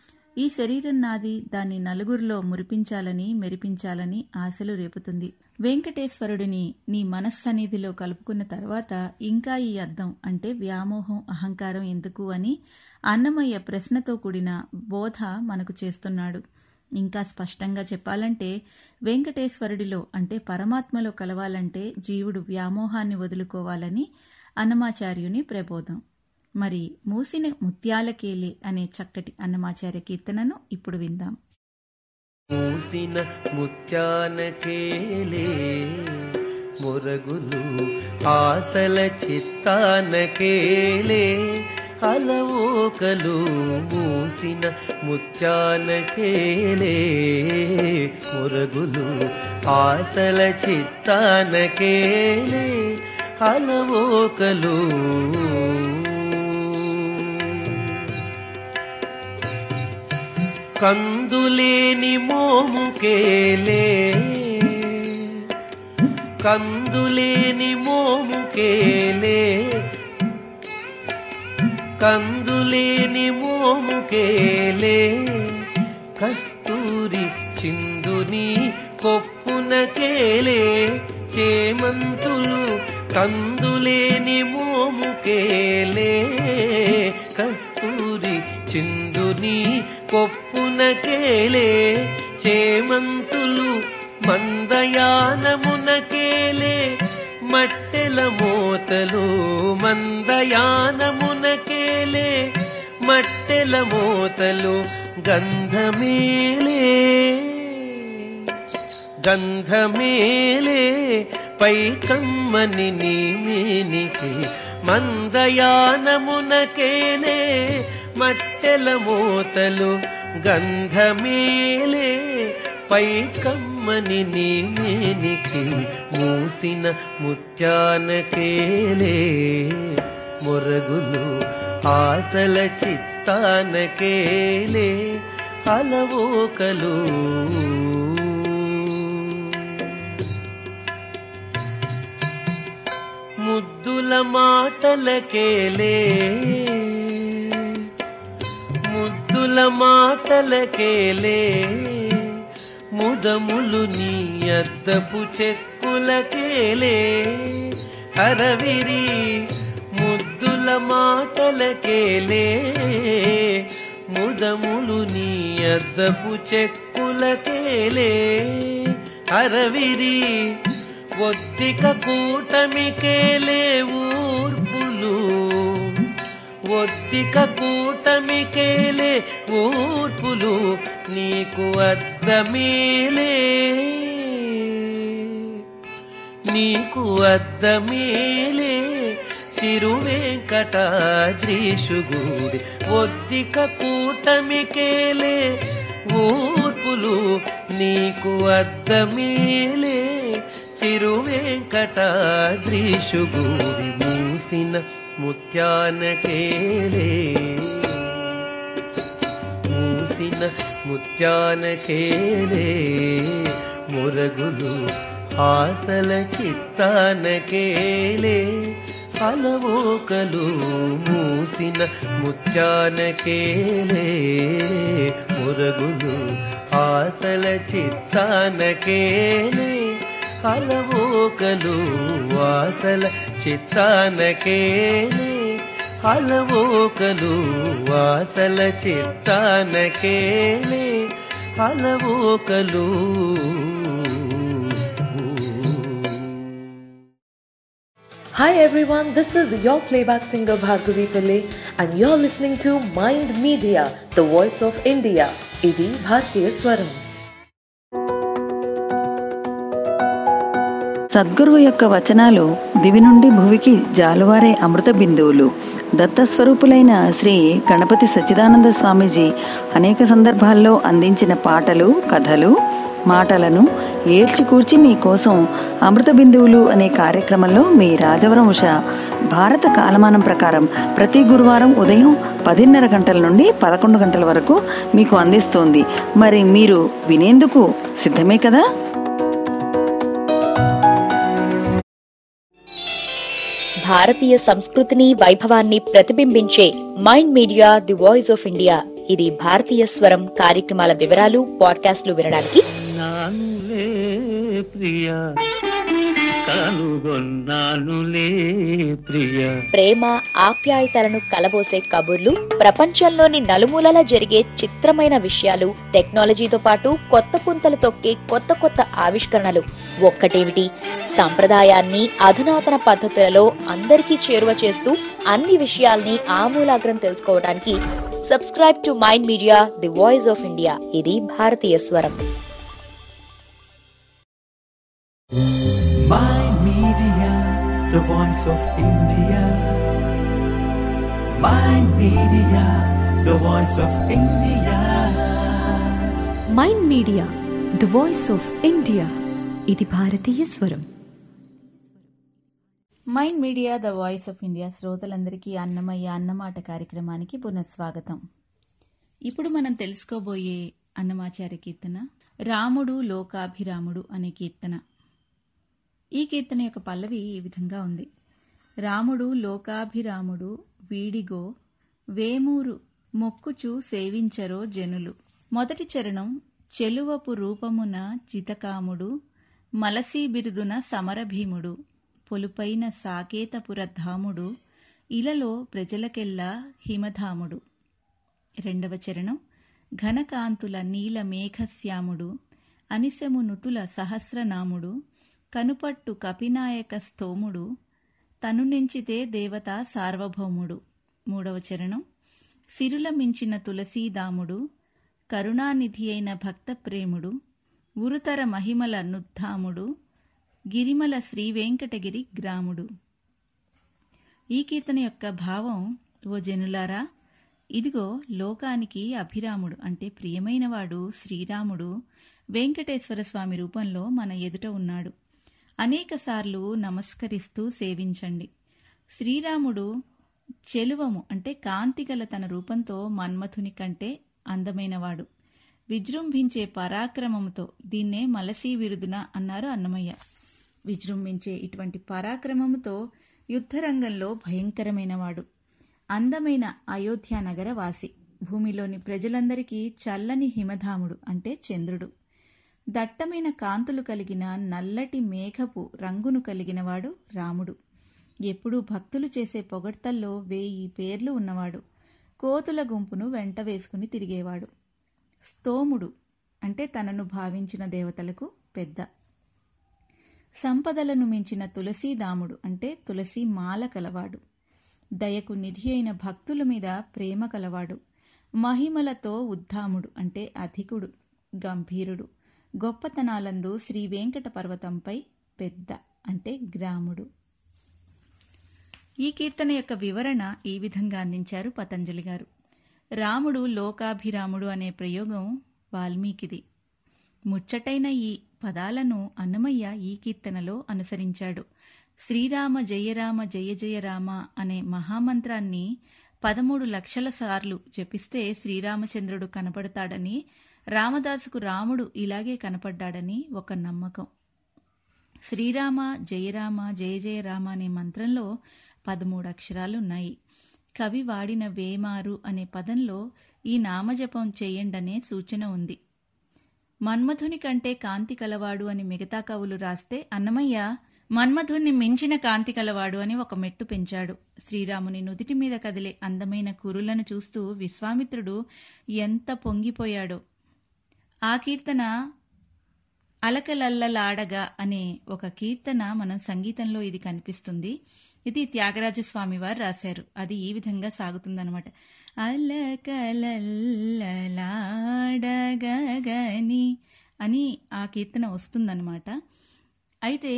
ఈ శరీరం నాది దాన్ని నలుగురిలో మురిపించాలని మెరిపించాలని ఆశలు రేపుతుంది వెంకటేశ్వరుడిని నీ మనస్సన్నిధిలో కలుపుకున్న తర్వాత ఇంకా ఈ అద్దం అంటే వ్యామోహం అహంకారం ఎందుకు అని అన్నమయ్య ప్రశ్నతో కూడిన బోధ మనకు చేస్తున్నాడు ఇంకా స్పష్టంగా చెప్పాలంటే వెంకటేశ్వరుడిలో అంటే పరమాత్మలో కలవాలంటే జీవుడు వ్యామోహాన్ని వదులుకోవాలని అన్నమాచార్యుని ప్రబోధం మరి మూసిన ముత్యాలకేలే అనే చక్కటి అన్నమాచార్య కీర్తనను ఇప్పుడు విందాం మూసిన ముత్యానకేలే మురగులు ఆశల చిత్తానకేలే అలవోకలు మూసిన ముత్యానకేలే మురగులు ఆశల చిత్తానకేలే అలవోకలు కందులేని మోముకేలే కందులేని మోముకేలే కందులేని మోముకేలే కస్తూరి చిందుని కొప్పునకేలే చేమంతులు కందులేని మోముకేలే కస్తూరి చిందుని కొప్పునకేలే చేమంతులు మందయానమునకేలే మట్టెల మోతలు మందయానమునకేలే మట్టెల మోతలు గంధమేలే గంధమేలే పై కమ్మని నీమేనికి మందయానమునకేలే మట్టెల మూతలు గంధమేలే పై కమ్మని నీమేనికి మూసిన ముత్యానకేలే మొరగులు ఆశల చిత్తానకేలే అలవోకలు ముద్దుల మాటలకేలే ముద్దుల మాటలకేలే ముదములు నీ అద్దపు చెక్కులకేలే అరవిరి ముద్దుల మాటలకేలే ముదములు నీ అద్దపు చెక్కులకేలే అరవిరి ఒత్తిక కూటమికేలే ఊర్పులు ఒత్తిక కూటమికేలే ఊర్పులు నీకు అద్దమేలే నీకు అద్దమేలే తిరువేంకటాద్రీషుగూడి ఒద్దిక కూటమికేలే ఊర్పులు నీకు అద్దమేలే తిరువేంకటాద్రీషుగూడి మూసిన ముత్యానకేలే మూసిన ముత్యానకేలే మురగులు ఆశల చిత్తానకేలే అలవోకలు మూసిన ముత్యానకేలే మురగులు ఆశల చిత్తానకేలే అలవోకలు వాసల చిత్తానకేలే హలవోకలు వాసల చిత్తానకేలే హలవోకలు Hi everyone, this is your playback singer Bhargavi Pillai and you're listening to Mind Media, the voice of India. Idi Bhartiya Swaram. సద్గురువు యొక్క వచనాలు దివి నుండి భువికి జాలువారే అమృత బిందువులు దత్తస్వరూపులైన శ్రీ గణపతి సచ్చిదానంద స్వామీజీ అనేక సందర్భాల్లో అందించిన పాటలు కథలు మాటలను ఏల్చికూర్చి మీకోసం అమృత బిందువులు అనే కార్యక్రమంలో మీ రాజవరం ఉష భారత కాలమానం ప్రకారం ప్రతి గురువారం ఉదయం పదిన్నర గంటల నుండి పదకొండు గంటల వరకు మీకు అందిస్తోంది మరి మీరు వినేందుకు సిద్ధమే కదా భారతీయ సంస్కృతిని వైభవాన్ని ప్రతిబింబించే mind media the voice of India ఇది భారతీయ స్వరం కార్యక్రమాల వివరాలు పాడ్కాస్ట్లు వినడానికి నానులే ప్రియ కనుగొన్నానులే ప్రియ ప్రేమ ఆప్యాయతలను కలబోసే కబుర్లు ప్రపంచంలోని నలుమూలలా జరిగే చిత్రమైన విషయాలు టెక్నాలజీతో పాటు కొత్త పుంతలు తొక్కే కొత్త కొత్త ఆవిష్కరణలు ఒక్కటేమిటి సంప్రదాయాన్ని అధునాతన పద్ధతులలో అందరికీ చేరువ చేస్తూ అన్ని విషయాల్ని ఆమూలాగ్రం తెలుసుకోవడానికి subscribe to mind media the voice of India ఇది భారతీయ స్వరం Mind Media, the voice of India. Mind Media, the voice of India. Mind media the voice of India ఇది భారతీయ స్వరం mind media the voice of India శ్రోతలందరికీ అన్నమయ్య అన్నమాట కార్యక్రమానికి పునఃస్వాగతం ఇప్పుడు మనం తెలుసుకోబోయే అన్నమాచార్య కీర్తన రాముడు లోకాభిరాముడు అనే కీర్తన ఈ కీర్తన యొక్క పల్లవి ఈ విధంగా ఉంది రాముడు లోకాభిరాముడు వీడిగో వేమూరు మొక్కుచు సేవించరో జనులు మొదటి చరణం చెలువపు రూపమున జితకాముడు మలసీ బిరుదున సమరభీముడు పొలుపైన సాకేతపుర ధాముడు ఇలలో ప్రజలకెల్లా హిమధాముడు రెండవ చరణం ఘనకాంతుల నీల మేఘశ్యాముడు అనిశము నుతుల సహస్రనాముడు కనుపట్టు కపినాయక స్తోముడు తను నెంచితే దేవత సార్వభౌముడు మూడవ చరణం సిరుల మించిన తులసీదాముడు కరుణానిధి అయిన భక్త ప్రేముడు ఉరుతర మహిమల నుద్ధాముడు గిరిమల శ్రీ వెంకటగిరి గ్రాముడు ఈ కీర్తన యొక్క భావం ఓ జనులారా ఇదిగో లోకానికి అభిరాముడు అంటే ప్రియమైనవాడు శ్రీరాముడు వెంకటేశ్వర స్వామి రూపంలో మన ఎదుట ఉన్నాడు అనేకసార్లు నమస్కరిస్తూ సేవించండి శ్రీరాముడు చెలువము అంటే కాంతిగల తన రూపంతో మన్మథుని కంటే అందమైనవాడు విజృంభించే పరాక్రమముతో దీన్నే మలసీ విరుదున అన్నారు అన్నమయ్య విజృంభించే ఇటువంటి పరాక్రమముతో యుద్ధరంగంలో భయంకరమైనవాడు అందమైన అయోధ్య నగర వాసి భూమిలోని ప్రజలందరికీ చల్లని హిమధాముడు అంటే చంద్రుడు దట్టమైన కాంతులు కలిగిన నల్లటి మేఘపు రంగును కలిగినవాడు రాముడు ఎప్పుడూ భక్తులు చేసే పొగడ్తల్లో వేయి పేర్లు ఉన్నవాడు కోతుల గుంపును వెంట వేసుకుని తిరిగేవాడు స్తోముడు అంటే తనను భావించిన దేవతలకు పెద్ద సంపదలను మించిన తులసీదాముడు అంటే తులసి మాల కలవాడు దయకు నిధి అయిన భక్తుల మీద ప్రేమ కలవాడు మహిమలతో ఉద్ధాముడు అంటే అధికుడు గంభీరుడు గొప్పతనాలందు శ్రీ వెంకట పర్వతంపై పెద్ద అంటే గ్రాముడు ఈ కీర్తన యొక్క వివరణ ఈ విధంగా అందించారు పతంజలి గారు రాముడు లోకాభిరాముడు అనే ప్రయోగం వాల్మీకిది ముచ్చటైన ఈ పదాలను అన్నమయ్య ఈ కీర్తనలో అనుసరించాడు శ్రీరామ జయరామ జయ జయ రామ అనే మహామంత్రాన్ని పదమూడు లక్షల సార్లు జపిస్తే శ్రీరామచంద్రుడు కనపడతాడని రామదాసుకు రాముడు ఇలాగే కనపడ్డాడని ఒక నమ్మకం శ్రీరామ జయరామ జయ జయ రామ అనే మంత్రంలో పదమూడు అక్షరాలున్నాయి కవి వాడిన వేమారు అనే పదంలో ఈ నామజపం చేయండనే సూచన ఉంది మన్మధుని కంటే కాంతి కలవాడు అని మిగతా కవులు రాస్తే అన్నమయ్య మన్మధుణ్ణి మించిన కాంతి కలవాడు అని ఒక మెట్టు పెంచాడు శ్రీరాముని నుదిటి మీద కదిలే అందమైన కురులను చూస్తూ విశ్వామిత్రుడు ఎంత పొంగిపోయాడో ఆ కీర్తన అలకలల్లలాడగా అనే ఒక కీర్తన మన సంగీతంలో ఇది కనిపిస్తుంది ఇది త్యాగరాజ స్వామి వారు రాశారు అది ఈ విధంగా సాగుతుందనమాట అలకలల్లలాడగని అని ఆ కీర్తన వస్తుందన్నమాట అయితే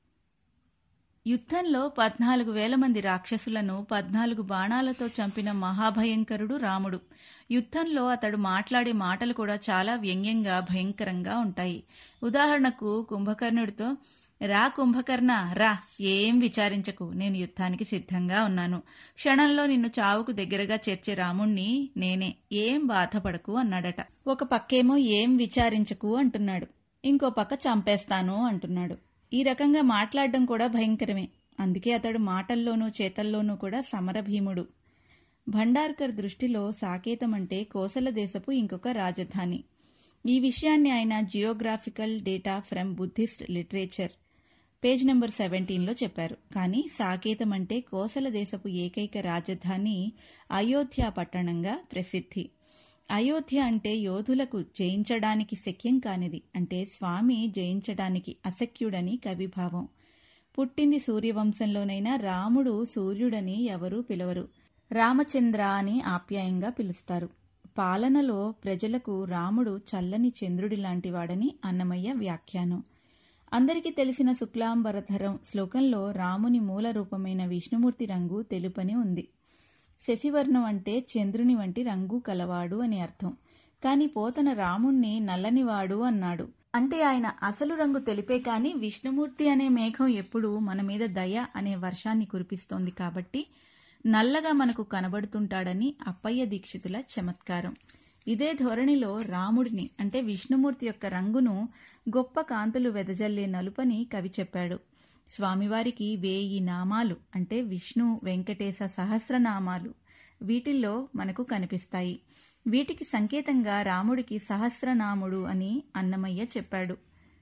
యుద్ధంలో పద్నాలుగు వేల మంది రాక్షసులను పద్నాలుగు బాణాలతో చంపిన మహాభయంకరుడు రాముడు యుద్ధంలో అతడు మాట్లాడే మాటలు కూడా చాలా వ్యంగ్యంగా భయంకరంగా ఉంటాయి ఉదాహరణకు కుంభకర్ణుడితో రా కుంభకర్ణ రా ఏం విచారించకు నేను యుద్ధానికి సిద్ధంగా ఉన్నాను క్షణంలో నిన్ను చావుకు దగ్గరగా చేర్చే రాముణ్ణి నేనే ఏం బాధపడకు అన్నాడట ఒక పక్కేమో ఏం విచారించకు అంటున్నాడు ఇంకో పక్క చంపేస్తాను అంటున్నాడు ఈ రకంగా మాట్లాడడం కూడా భయంకరమే అందుకే అతడు మాటల్లోనూ చేతల్లోనూ కూడా సమరభీముడు భండార్కర్ దృష్టిలో సాకేతం అంటే కోసల దేశపు ఇంకొక రాజధాని ఈ విషయాన్ని ఆయన geographical data from Buddhist literature page number సెవెంటీన్లో చెప్పారు కానీ సాకేతం అంటే కోసల దేశపు ఏకైక రాజధాని అయోధ్య పట్టణంగా ప్రసిద్ధి అయోధ్య అంటే యోధులకు జయించడానికి శక్యం కానిది అంటే స్వామి జయించడానికి అశక్యుడని కవిభావం పుట్టింది సూర్యవంశంలోనైనా రాముడు సూర్యుడని ఎవరూ పిలవరు రామచంద్ర అని ఆప్యాయంగా పిలుస్తారు పాలనలో ప్రజలకు రాముడు చల్లని చంద్రుడి లాంటివాడని అన్నమయ్య వ్యాఖ్యానం అందరికీ తెలిసిన శుక్లాంబరధరం శ్లోకంలో రాముని మూల రూపమైన విష్ణుమూర్తి రంగు తెలుపని ఉంది శశివర్ణం అంటే చంద్రుని వంటి రంగు కలవాడు అని అర్థం కాని పోతన రాముణ్ణి నల్లనివాడు అన్నాడు అంటే ఆయన అసలు రంగు తెలిపే కాని విష్ణుమూర్తి అనే మేఘం ఎప్పుడు మన మీద దయ అనే వర్షాన్ని కురిపిస్తోంది కాబట్టి నల్లగా మనకు కనబడుతుంటాడని అప్పయ్య దీక్షితుల చమత్కారం ఇదే ధోరణిలో రాముడిని అంటే విష్ణుమూర్తి యొక్క రంగును గొప్ప కాంతులు వెదజల్లే నలుపని కవి చెప్పాడు స్వామివారికి వేయి నామాలు అంటే విష్ణు వెంకటేశ సహస్రనామాలు వీటిల్లో మనకు కనిపిస్తాయి వీటికి సంకేతంగా రాముడికి సహస్రనాముడు అని అన్నమయ్య చెప్పాడు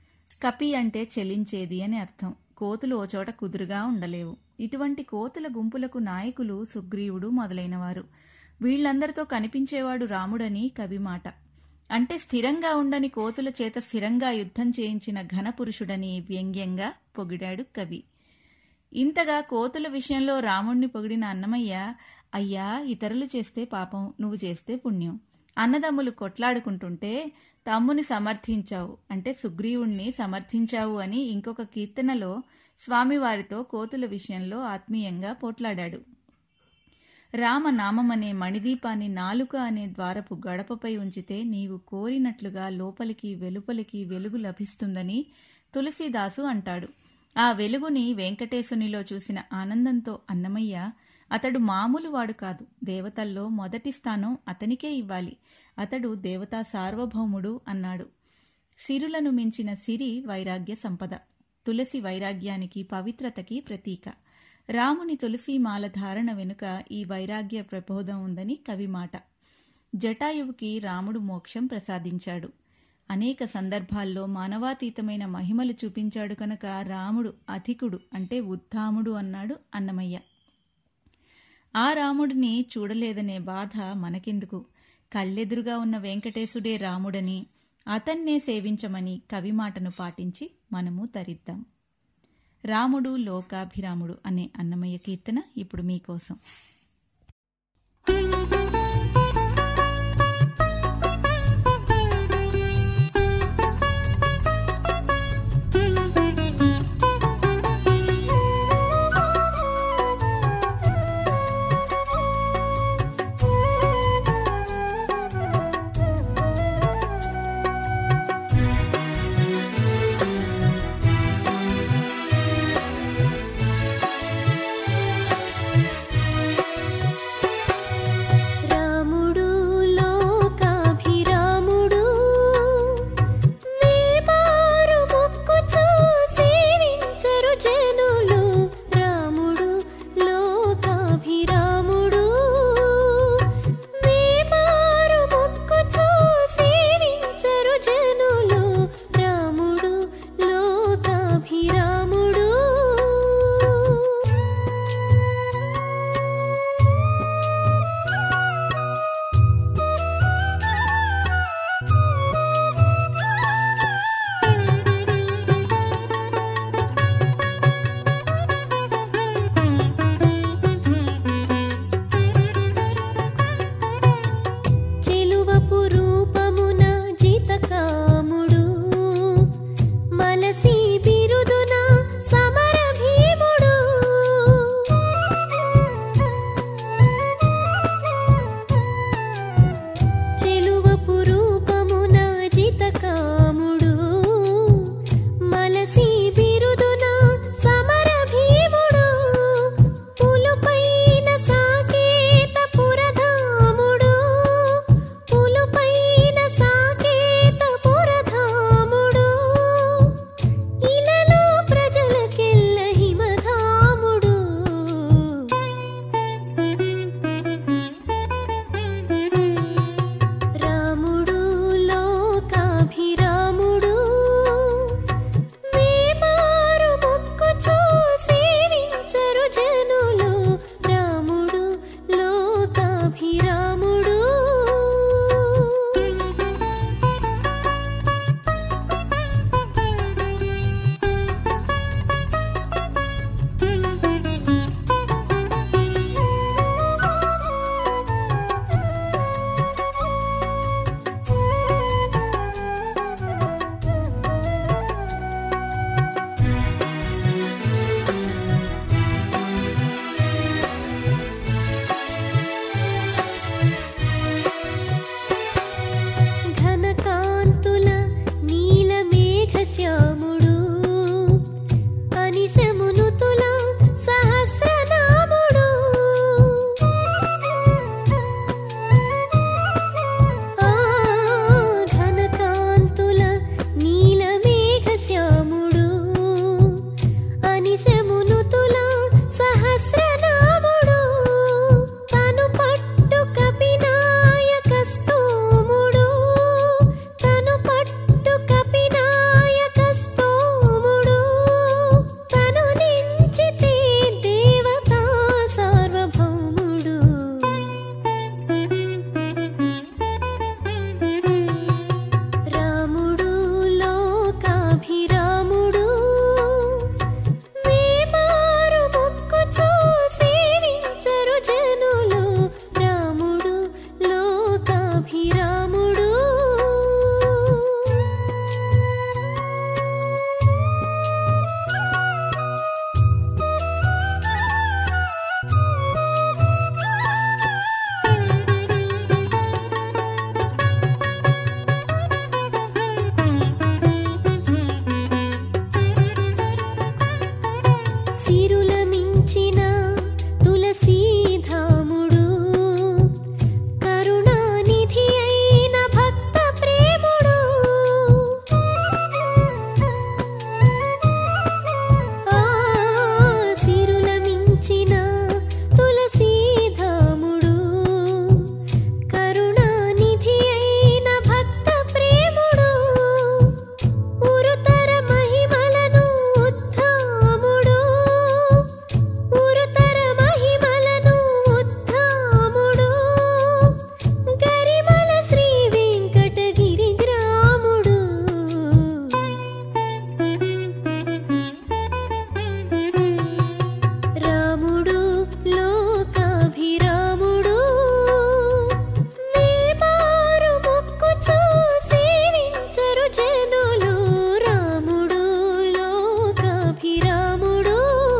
కపి అంటే చెలించేది అని అర్థం కోతులు ఓ చోట కుదురుగా ఉండలేవు ఇటువంటి కోతుల గుంపులకు నాయకులు సుగ్రీవుడు మొదలైనవారు వీళ్లందరితో కనిపించేవాడు రాముడని కవి మాట అంటే స్థిరంగా ఉండని కోతుల చేత స్థిరంగా యుద్ధం చేయించిన ఘనపురుషుడని వ్యంగ్యంగా పొగిడాడు కవి ఇంతగా కోతుల విషయంలో రాముణ్ణి పొగిడిన అన్నమయ్య అయ్యా ఇతరులు చేస్తే పాపం నువ్వు చేస్తే పుణ్యం అన్నదమ్ములు కొట్లాడుకుంటుంటే తమ్ముని సమర్థించావు అంటే సుగ్రీవుణ్ణి సమర్థించావు అని ఇంకొక కీర్తనలో స్వామివారితో కోతుల విషయంలో ఆత్మీయంగా పోట్లాడాడు రామనామమనే మణిదీపాన్ని నాలుక అనే ద్వారపు గడపపై ఉంచితే నీవు కోరినట్లుగా లోపలికి వెలుపలికి వెలుగు లభిస్తుందని తులసీదాసు అంటాడు ఆ వెలుగుని వెంకటేశునిలో చూసిన ఆనందంతో అన్నమయ్య అతడు మామూలు వాడు కాదు దేవతల్లో మొదటి స్థానం అతనికే ఇవ్వాలి అతడు దేవతా సార్వభౌముడు అన్నాడు సిరులను మించిన సిరి వైరాగ్య సంపద తులసి వైరాగ్యానికి పవిత్రతకి ప్రతీక రాముని తులసి మాల ధారణ వెనుక ఈ వైరాగ్య ప్రబోధం ఉందని కవి మాట జటాయువుకి రాముడు మోక్షం ప్రసాదించాడు అనేక సందర్భాల్లో మానవాతీతమైన మహిమలు చూపించాడు కనుక రాముడు అధికుడు అంటే ఉత్థాముడు అన్నాడు అన్నమయ్య ఆ రాముడిని చూడలేదనే బాధ మనకెందుకు కళ్ళెదురుగా ఉన్న వెంకటేశుడే రాముడని అతన్నే సేవించమని కవి మాటను పాటించి మనము తరిద్దాం రాముడు లోకాభిరాముడు అనే అన్నమయ్య కీర్తన ఇప్పుడు మీకోసం లోకాభిరాముడు సిరుల మించిన తులసీధాముడు కరుణానిధి అయిన భక్త ప్రేముడు ఆ సిరుల మించిన తులసీధాముడు కరుణానిధి అయిన భక్త ప్రేముడు ఉరుతర మహిమలను ఉత్థాముడు ఉరుతర మహిమలను ఉత్థాముడు గరిమల శ్రీ వెంకటగిరి గ్రాముడు రాముడు లోకాభిరాముడు మేమారు మొక్కుచూ సేవించరు జనులు రాముడు లోకాభిరాముడు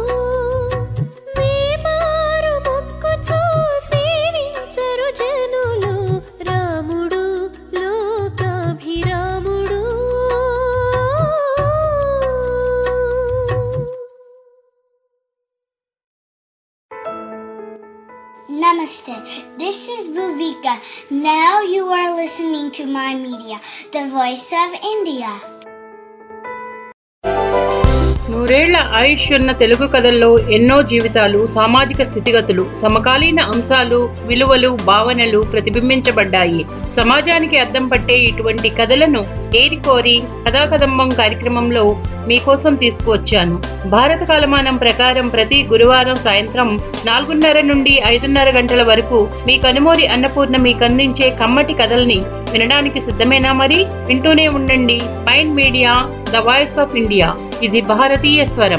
మేమారు మొక్కుచూ సేవించరు జనులు రాముడు లోకాభిరాముడు Namaste. This is Bhuvika. Now you are listening to my media, the voice of India. నూరేళ్ల ఆయుష్ ఉన్న తెలుగు కథల్లో ఎన్నో జీవితాలు సామాజిక స్థితిగతులు సమకాలీన అంశాలు విలువలు భావనలు ప్రతిబింబించబడ్డాయి సమాజానికి అద్దం పట్టే ఇటువంటి కథలను ఏరికోరి కథాకదంబం కార్యక్రమంలో మీకోసం తీసుకువచ్చాను భారత కాలమానం ప్రకారం ప్రతి గురువారం సాయంత్రం నాలుగున్నర నుండి ఐదున్నర గంటల వరకు మీ కనుమూరి అన్నపూర్ణ మీకు అందించే కమ్మటి కథల్ని వినడానికి సిద్ధమేనా మరి వింటూనే ఉండండి mind media the voice of India ఇది భారతీయ స్వరం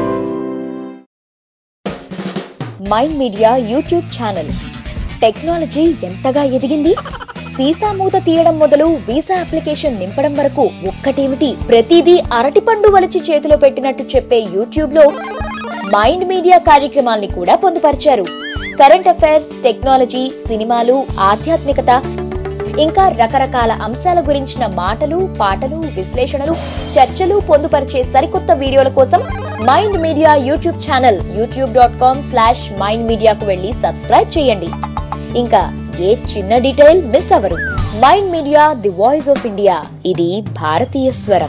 mind media YouTube channel technology ఎంతగా ఎదిగింది సీసా మూత తీయడం మొదలు వీసా అప్లికేషన్ నింపడం వరకు ఒక్కటేమిటి ప్రతిదీ అరటిపండు వలిచి చేతిలో పెట్టినట్టు చెప్పే యూట్యూబ్ లో మైండ్ మీడియా కార్యక్రమాల్ని కూడా పొందుపరిచారు కరెంట్ అఫైర్స్ టెక్నాలజీ సినిమాలు ఆధ్యాత్మికత ఇంకా రకరకాల అంశాల గురించిన మాటలు పాటలు విశ్లేషణలు చర్చలు పొందుపరిచే సరికొత్త వీడియోల కోసం mind media YouTube channel YouTube dot com slash mind మీడియాకు వెళ్ళి సబ్స్క్రైబ్ చేయండి ఇంకా ఏ చిన్న డీటెయిల్ మిస్ అవ్వరు mind media the voice of India ఇది భారతీయ స్వరం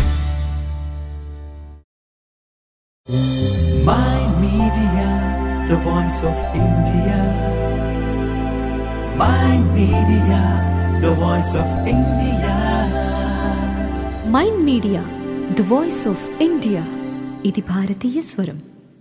Mind Media, the voice of India. Mind Media, the voice of India. Mind media the voice of India ఇది భారతీయ స్వరం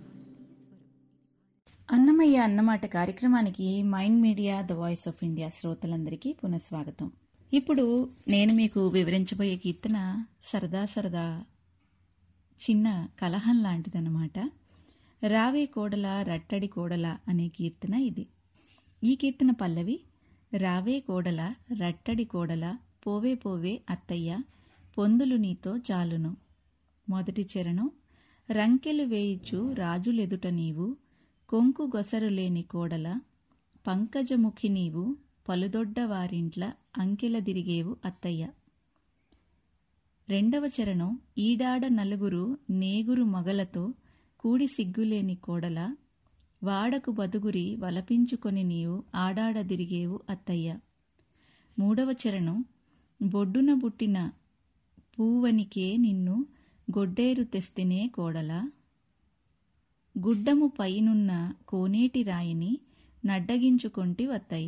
అన్నమయ్య అన్నమాట కార్యక్రమానికి mind media the voice of India శ్రోతలందరికీ పునఃస్వాగతం ఇప్పుడు నేను మీకు వివరించబోయే కీర్తన సరదా సరదా చిన్న కలహం లాంటిదన్నమాట రావే కోడల రట్టడి కోడల అనే కీర్తన ఇది ఈ కీర్తన పల్లవి రావే కోడల రట్టడి కోడల పోవే పోవే అత్తయ్య పొందులు నీతో చాలును మొదటి చరణం రంకెలు వేయిచు రాజులెదుట నీవు కొంకు గొసరు లేని కోడల పంకజముఖి నీవు పలుదొడ్డ వారింట్ల అంకెల దిరిగేవు అత్తయ్య రెండవ చరణం ఈడాడ నలుగురు నేగురు మగలతో కూడి సిగ్గులేని కోడల వాడకు బదుగురి వలపించుకొని నీవు ఆడాడ దిరిగేవు అత్తయ్య మూడవ చరణం బొడ్డున బుట్టిన పూవనికే నిన్ను గొడ్డేరు తెస్తినే కోడల గుడ్డము పైనున్న కోనేటి రాయిని నడ్డగించుకొంటి వత్తయ్య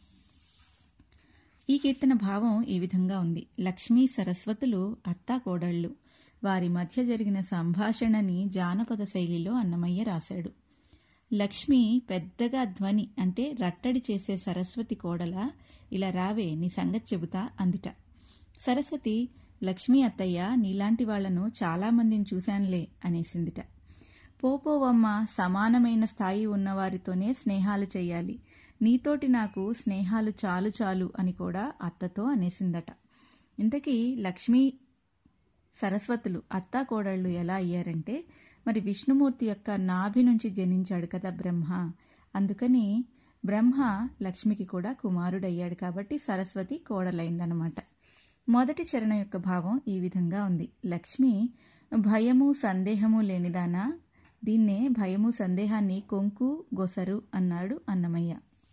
ఈ కీర్తన భావం ఈ విధంగా ఉంది లక్ష్మీ సరస్వతులు అత్తా కోడళ్ళు వారి మధ్య జరిగిన సంభాషణని జానపద శైలిలో అన్నమయ్య రాశాడు లక్ష్మి పెద్దగా ధ్వని అంటే రట్టడి చేసే సరస్వతి కోడల ఇలా రావే నీ సంగతి చెబుతా అందిట సరస్వతి లక్ష్మీ అత్తయ్య నీలాంటి వాళ్లను చాలామందిని చూశానులే అనేసిందిట పోపోవమ్మ సమానమైన స్థాయి ఉన్నవారితోనే స్నేహాలు చెయ్యాలి నీతోటి నాకు స్నేహాలు చాలు చాలు అని కూడా అత్తతో అనేసిందట ఇంతకీ లక్ష్మీ సరస్వతులు అత్తా కోడళ్ళు ఎలా అయ్యారంటే మరి విష్ణుమూర్తి యొక్క నాభి నుంచి జనించాడు కదా బ్రహ్మ అందుకని బ్రహ్మ లక్ష్మికి కూడా కుమారుడయ్యాడు కాబట్టి సరస్వతి కోడలైందనమాట మొదటి చరణం యొక్క భావం ఈ విధంగా ఉంది లక్ష్మి భయము సందేహము లేనిదానా దీన్నే భయము సందేహాన్ని కొంకు గొసరు అన్నాడు అన్నమయ్య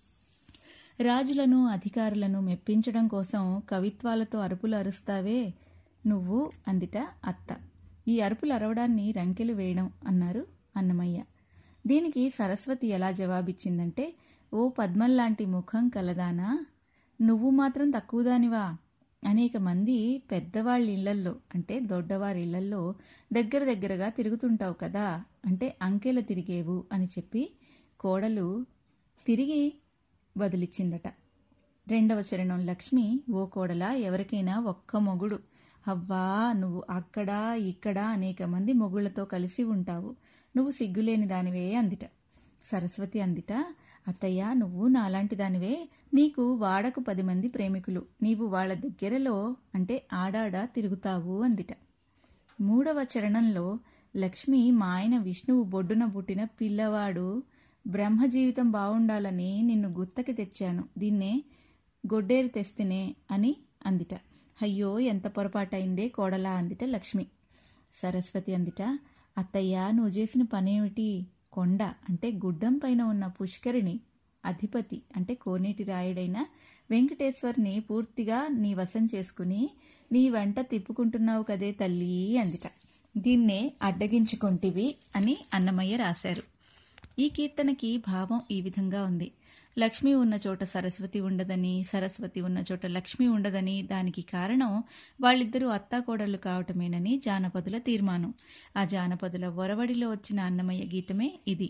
రాజులను అధికారులను మెప్పించడం కోసం కవిత్వాలతో అరుపులు అరుస్తావే నువ్వు అందిట అత్త ఈ అరుపులు అరవడాన్ని రంకెలు వేయడం అన్నారు అన్నమయ్య దీనికి సరస్వతి ఎలా జవాబిచ్చిందంటే ఓ పద్మంలాంటి ముఖం కలదానా నువ్వు మాత్రం తక్కువదానివా అనేక మంది పెద్దవాళ్ళ ఇళ్లల్లో అంటే దొడ్డవారి ఇళ్లల్లో దగ్గర దగ్గరగా తిరుగుతుంటావు కదా అంటే అంకెలు తిరిగేవు అని చెప్పి కోడలు తిరిగి బదులిచ్చిందట రెండవ చరణం లక్ష్మి ఓ కోడలా ఎవరికైనా ఒక్క మొగుడు అవ్వా నువ్వు అక్కడ ఇక్కడ అనేక మంది మొగుళ్లతో కలిసి ఉంటావు నువ్వు సిగ్గులేని దానివే అందిట సరస్వతి అందిట అత్తయ్య నువ్వు నాలాంటి దానివే నీకు వాడకు పది మంది ప్రేమికులు నీవు వాళ్ళ దగ్గరలో అంటే ఆడాడ తిరుగుతావు అందిట మూడవ చరణంలో లక్ష్మి మా ఆయన విష్ణువు బొడ్డున పుట్టిన పిల్లవాడు బ్రహ్మ జీవితం బావుండాలని నిన్ను గుత్తకి తెచ్చాను దీన్నే గొడ్డేరు తెస్తేనే అని అందిట అయ్యో ఎంత పొరపాటైందే కోడలా అందిట లక్ష్మి సరస్వతి అందిట అత్తయ్య నువ్వు చేసిన పనేమిటి కొండ అంటే గుడ్డం పైన ఉన్న పుష్కరిణి అధిపతి అంటే కోనేటి రాయుడైన వెంకటేశ్వర్ని పూర్తిగా నీ వశం చేసుకుని నీ వెంట తిప్పుకుంటున్నావు కదే తల్లి అందిట దీన్నే అడ్డగించుకొంటివి అని అన్నమయ్య రాశారు ఈ కీర్తనకి భావం ఈ విధంగా ఉంది లక్ష్మి ఉన్న చోట సరస్వతి ఉండదని సరస్వతి ఉన్న చోట లక్ష్మి ఉండదని దానికి కారణం వాళ్ళిద్దరూ అత్తాకోడళ్లు కావటమేనని జానపదుల తీర్మానం ఆ జానపదుల ఒరవడిలో వచ్చిన అన్నమయ్య గీతమే ఇది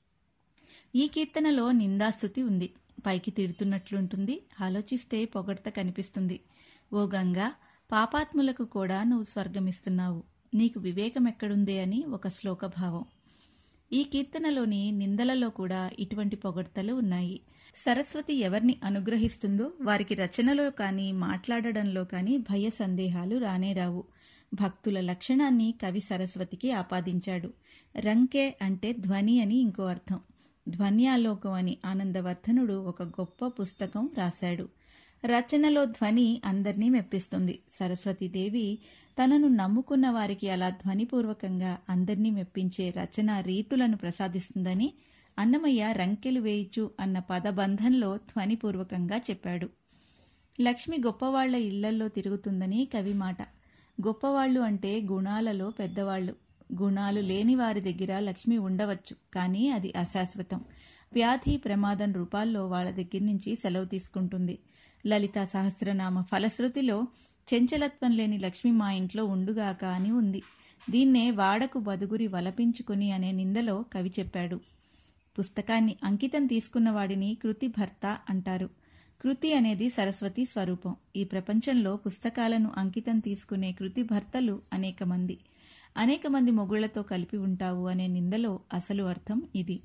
ఈ కీర్తనలో నిందాస్తుతి ఉంది పైకి తిడుతున్నట్లుంటుంది ఆలోచిస్తే పొగడ్త కనిపిస్తుంది ఓ గంగా పాపాత్ములకు కూడా నువ్వు స్వర్గమిస్తున్నావు నీకు వివేకం ఎక్కడుందే అని ఒక శ్లోక భావం ఈ కీర్తనలోని నిందలలో కూడా ఇటువంటి పొగడ్తలు ఉన్నాయి సరస్వతి ఎవరిని అనుగ్రహిస్తుందో వారికి రచనలో కానీ మాట్లాడడంలో కానీ భయ సందేహాలు రానేరావు భక్తుల లక్షణాన్ని కవి సరస్వతికి ఆపాదించాడు రంకే అంటే ధ్వని అని ఇంకో అర్థం ధ్వన్యాలోకం అని ఆనందవర్ధనుడు ఒక గొప్ప పుస్తకం రాశాడు రచనలో ధ్వని అందర్నీ మెప్పిస్తుంది సరస్వతీదేవి తనను నమ్ముకున్న వారికి అలా ధ్వనిపూర్వకంగా అందర్నీ మెప్పించే రచనా రీతులను ప్రసాదిస్తుందని అన్నమయ్య రంకెలు వేయిచు అన్న పదబంధంలో ధ్వనిపూర్వకంగా చెప్పాడు లక్ష్మి గొప్పవాళ్ల ఇళ్లల్లో తిరుగుతుందని కవి మాట గొప్పవాళ్లు అంటే గుణాలలో పెద్దవాళ్లు గుణాలు లేని వారి దగ్గర లక్ష్మి ఉండవచ్చు కానీ అది అశాశ్వతం వ్యాధి ప్రమాదం రూపాల్లో వాళ్ళ దగ్గర నుంచి సెలవు తీసుకుంటుంది లలిత సహస్రనామ ఫలశ్రుతిలో చెంచలత్వం లేని లక్ష్మి మా ఇంట్లో ఉండుగాక అని ఉంది దీన్నే వాడకు బదుగురి వలపించుకుని అనే నిందలో కవి చెప్పాడు పుస్తకాన్ని అంకితం తీసుకున్న వాడిని కృతి భర్త అంటారు కృతి అనేది సరస్వతి స్వరూపం ఈ ప్రపంచంలో పుస్తకాలను అంకితం తీసుకునే కృతి భర్తలు అనేక మంది అనేక మంది మొగుళ్లతో కలిపి ఉంటావు అనే నిందలో అసలు అర్థం ఇది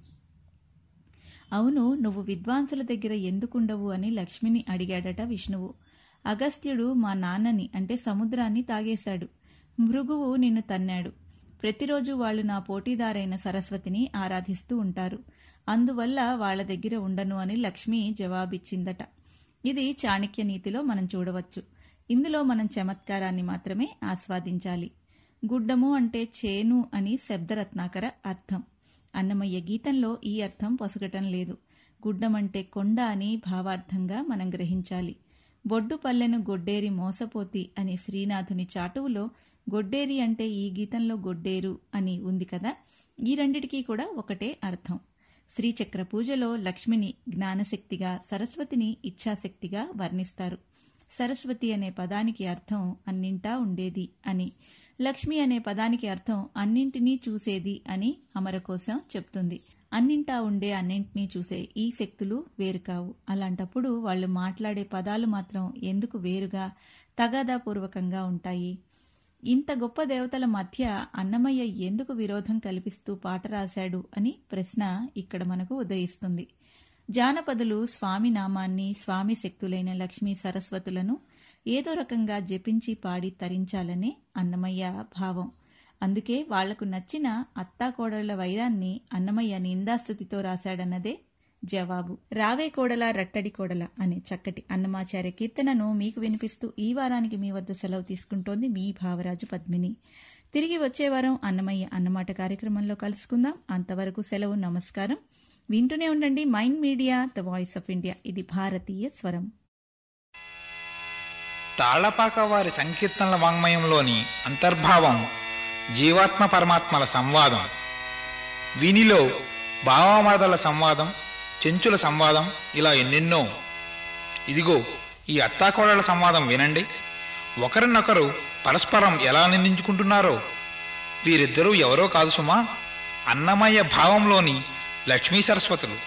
అవును నువ్వు విద్వాంసుల దగ్గర ఎందుకుండవు అని లక్ష్మిని అడిగాడట విష్ణువు అగస్త్యుడు మా నాన్నని అంటే సముద్రాన్ని తాగేశాడు మృగువు నిన్ను తన్నాడు ప్రతిరోజు వాళ్ళు నా పోటీదారైన సరస్వతిని ఆరాధిస్తూ ఉంటారు అందువల్ల వాళ్ళ దగ్గర ఉండను అని లక్ష్మి జవాబిచ్చిందట ఇది చాణక్య నీతిలో మనం చూడవచ్చు ఇందులో మనం చమత్కారాన్ని మాత్రమే ఆస్వాదించాలి గుడ్డము అంటే చేను అని శబ్దరత్నాకర అర్థం అన్నమయ్య గీతంలో ఈ అర్థం పొసగటం లేదు గుడ్డమంటే కొండ అని భావార్థంగా మనం గ్రహించాలి బొడ్డు పల్లెను గొడ్డేరి మోసపోతి అని శ్రీనాథుని చాటువులో గొడ్డేరి అంటే ఈ గీతంలో గొడ్డేరు అని ఉంది కదా ఈ రెండిటికీ కూడా ఒకటే అర్థం శ్రీచక్ర పూజలో లక్ష్మిని జ్ఞానశక్తిగా సరస్వతిని ఇచ్ఛాశక్తిగా వర్ణిస్తారు సరస్వతి అనే పదానికి అర్థం అన్నింటా ఉండేది అని లక్ష్మి అనే పదానికి అర్థం అన్నింటినీ చూసేది అని అమరకోశం చెప్తుంది అన్నింటా ఉండే అన్నింటినీ చూసే ఈ శక్తులు వేరు కావు అలాంటప్పుడు వాళ్ళు మాట్లాడే పదాలు మాత్రం ఎందుకు వేరుగా తగాదాపూర్వకంగా ఉంటాయి ఇంత గొప్ప దేవతల మధ్య అన్నమయ్య ఎందుకు విరోధం కల్పిస్తూ పాట రాశాడు అని ప్రశ్న ఇక్కడ మనకు ఉదయిస్తుంది జానపదులు స్వామి నామాన్ని స్వామి శక్తులైన లక్ష్మీ సరస్వతులను ఏదో రకంగా జపించి పాడి తరించాలనే అన్నమయ్య భావం అందుకే వాళ్లకు నచ్చిన అత్తాకోడళ్ల వైరాన్ని అన్నమయ్య నిందాస్తుతితో రాశాడన్నదే జవాబు రావే కోడల రట్టడి కోడల అనే చక్కటి అన్నమాచార్య కీర్తనను మీకు వినిపిస్తూ ఈ వారానికి మీ వద్ద సెలవు తీసుకుంటోంది మీ భావరాజు పద్మిని తిరిగి వచ్చే వారం అన్నమయ్య అన్నమాట కార్యక్రమంలో కలుసుకుందాం అంతవరకు సెలవు నమస్కారం వింటూనే ఉండండి mind media the voice of India ఇది భారతీయ స్వరం తాళ్లపాక వారి సంకీర్తనల వాంగ్మయంలోని అంతర్భావం జీవాత్మ పరమాత్మల సంవాదం వీనిలో భావమరదల సంవాదం చెంచుల సంవాదం ఇలా ఎన్నెన్నో ఇదిగో ఈ అత్తాకోడల సంవాదం వినండి ఒకరినొకరు పరస్పరం ఎలా నిందించుకుంటున్నారో వీరిద్దరూ ఎవరో కాదు సుమా అన్నమయ్య భావంలోని లక్ష్మీ సరస్వతులు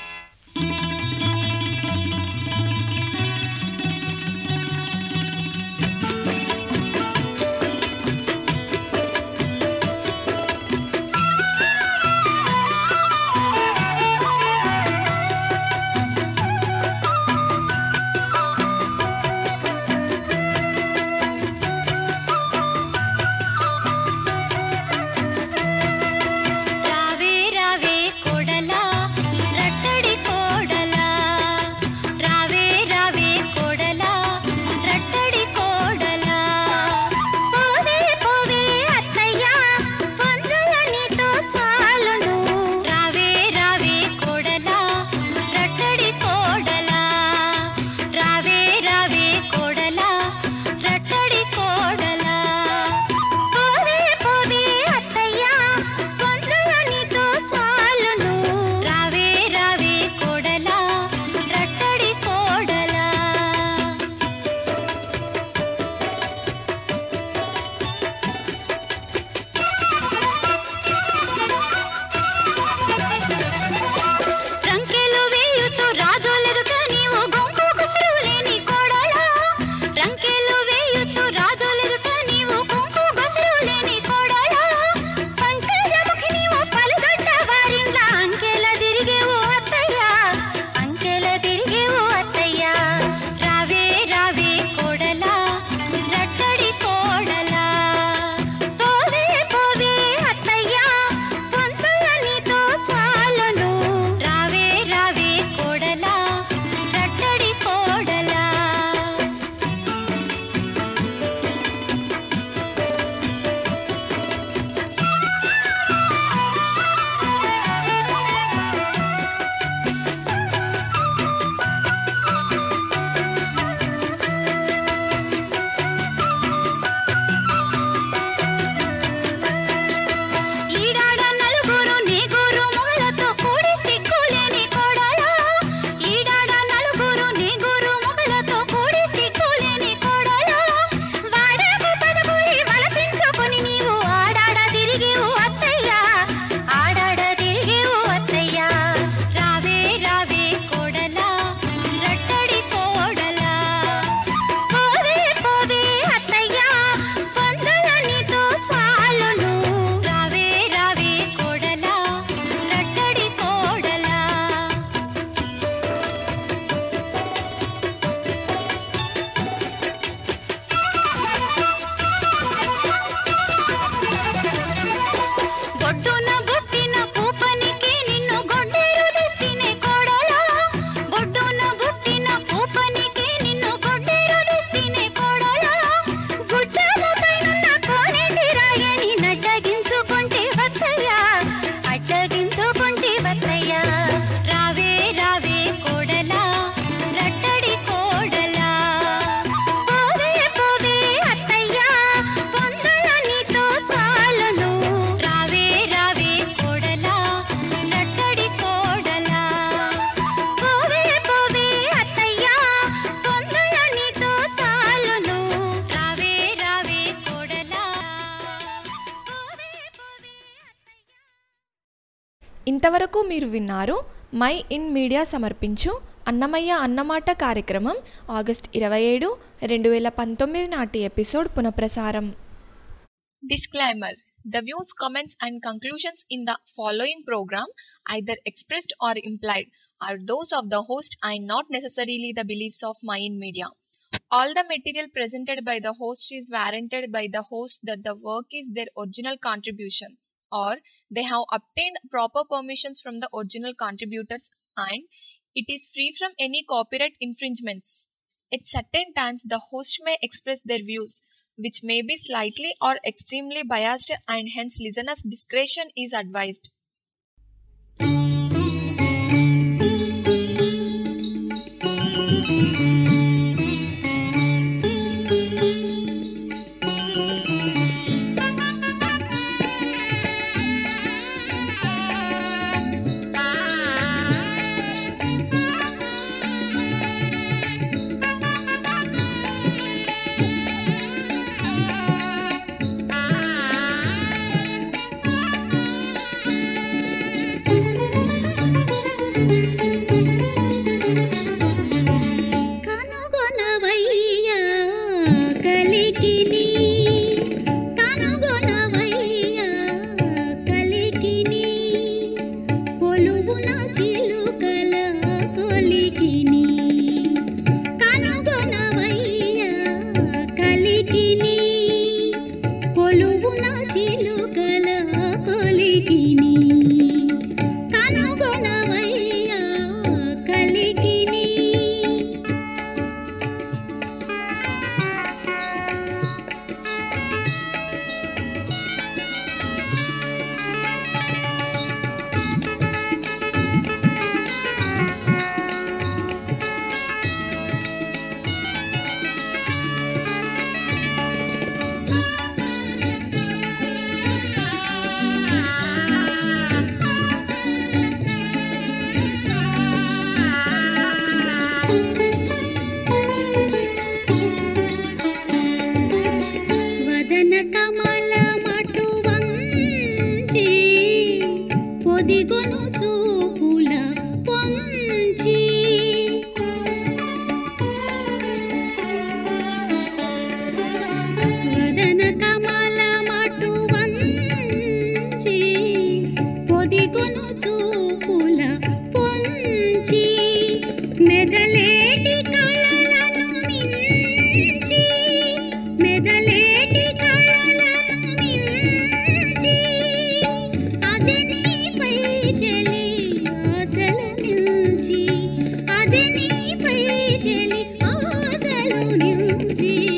రావే రావే కొడలా రట్టడి కోడలా రావే రావే కొడలా రట్టడి కోడలా పోవే పోవే అత్తయ్య వందల నీతో చాలును రావే రావే కొడలా రట్టడి కోడలా రావే రావే కొడలా రట్టడి కోడలా పోవే పోవే అత్తయ్య వందల నీతో చాలును రావే రావే కోడలా రట్టడి కోడలా రంకెలు వేయుచు రాజులెదుట నీవు గొంకు కుసురు లేని కోడలా రంకెలు వేయుచు రాజులెదుట నీవు గొంకు కుసురు లేని కోడలా పంకజముఖి నీవు పలుగొట్ట వారిండ్ల అంకెల తిరిగేవు అత్తయ్య అంకెల తిరిగేవు అత్తయ్య రావే రావే కోడలా రట్టడి కోడలా పోవే పోవే అత్తయ్య పొంతుల నీతో చాలును రావే రావే కోడలా రట్టడి కోడలా ఈడాడ నలుగురు నీగురు మొగలతో కూడి సిగ్గులేని కోడలా ఈడాడ నలుగురు నీగురు మొగలతో కూడి సిగ్గులేని కోడలా వాడకు పదవులి వలపించుకొని నీవు ఆడాడ తిరిగేవు అత్తయ్య ఆడాడ తిరిగేవు అత్తయ్య రావే రావే కోడలా రట్టడి కోడలా పోవే పోవే అత్తయ్య పొందల నీతో చాలును రావే రావే కోడలా రట్టడి కోడలా బొడ్డున బుట్టిన పూపనికి నిన్ను గొడ్డేరు తెస్తినే కోడలా బొడ్డున బుట్టిన పూపనికి నిన్ను గొడ్డేరు తెస్తినే కోడలా గుడ్డలపైనున్న కోనేటి రాయని నడ్డగించుకుంటే వత్తయ్య అడ్డగించుకుంటే వత్తయ్య రావే రావే కోడలా రట్టడి కోడలా పోవే పోవే అత్తయ్య పొందల నీతో చాలును రావే రావే కోడలా రట్టడి కోడలా పోవే పోవే అత్తయ్య పొందల నీతో చాలును రావే రావే కోడలా ఇంతవరకు మీరు విన్నారు మై ఇన్ మీడియా సమర్పించు అన్నమయ్య అన్నమాట కార్యక్రమం ఆగస్ట్ ఇరవై ఏడు రెండు వేల పంతొమ్మిది నాటి ఎపిసోడ్ పునఃప్రసారం Disclaimer The views, comments, and conclusions in the following program, either expressed or implied, are those of the host and not necessarily the beliefs of Mayan Media. All the material presented by the host is warranted by the host that the work is their original contribution or they have obtained proper permissions from the original contributors and it is free from any copyright infringements. At certain times, the host may express their views, which may be slightly or extremely biased, and hence listeners' discretion is advised. కనుగొనవయ్యా కలికిని కనుగొనవయ్యా కలికిని కొలువున చిలుకల కొలికిని కనుగొనవయ్యా కలికిని కొలువున చిలుకల కొలికిని కనుగొనవయ్యా కలికిని వదన కమల మటు వంచి పొదిగొను చూపుల పొంచి వదన కమల మటు వంచి పొదిగొను చూపుల పొంచి మెదలేటి కళలను మించి మెదలేటి కళలను మించి అది నీపై చెలి ఆశల నిల్చి అది నీపై చెలి ఆశలు నిల్చి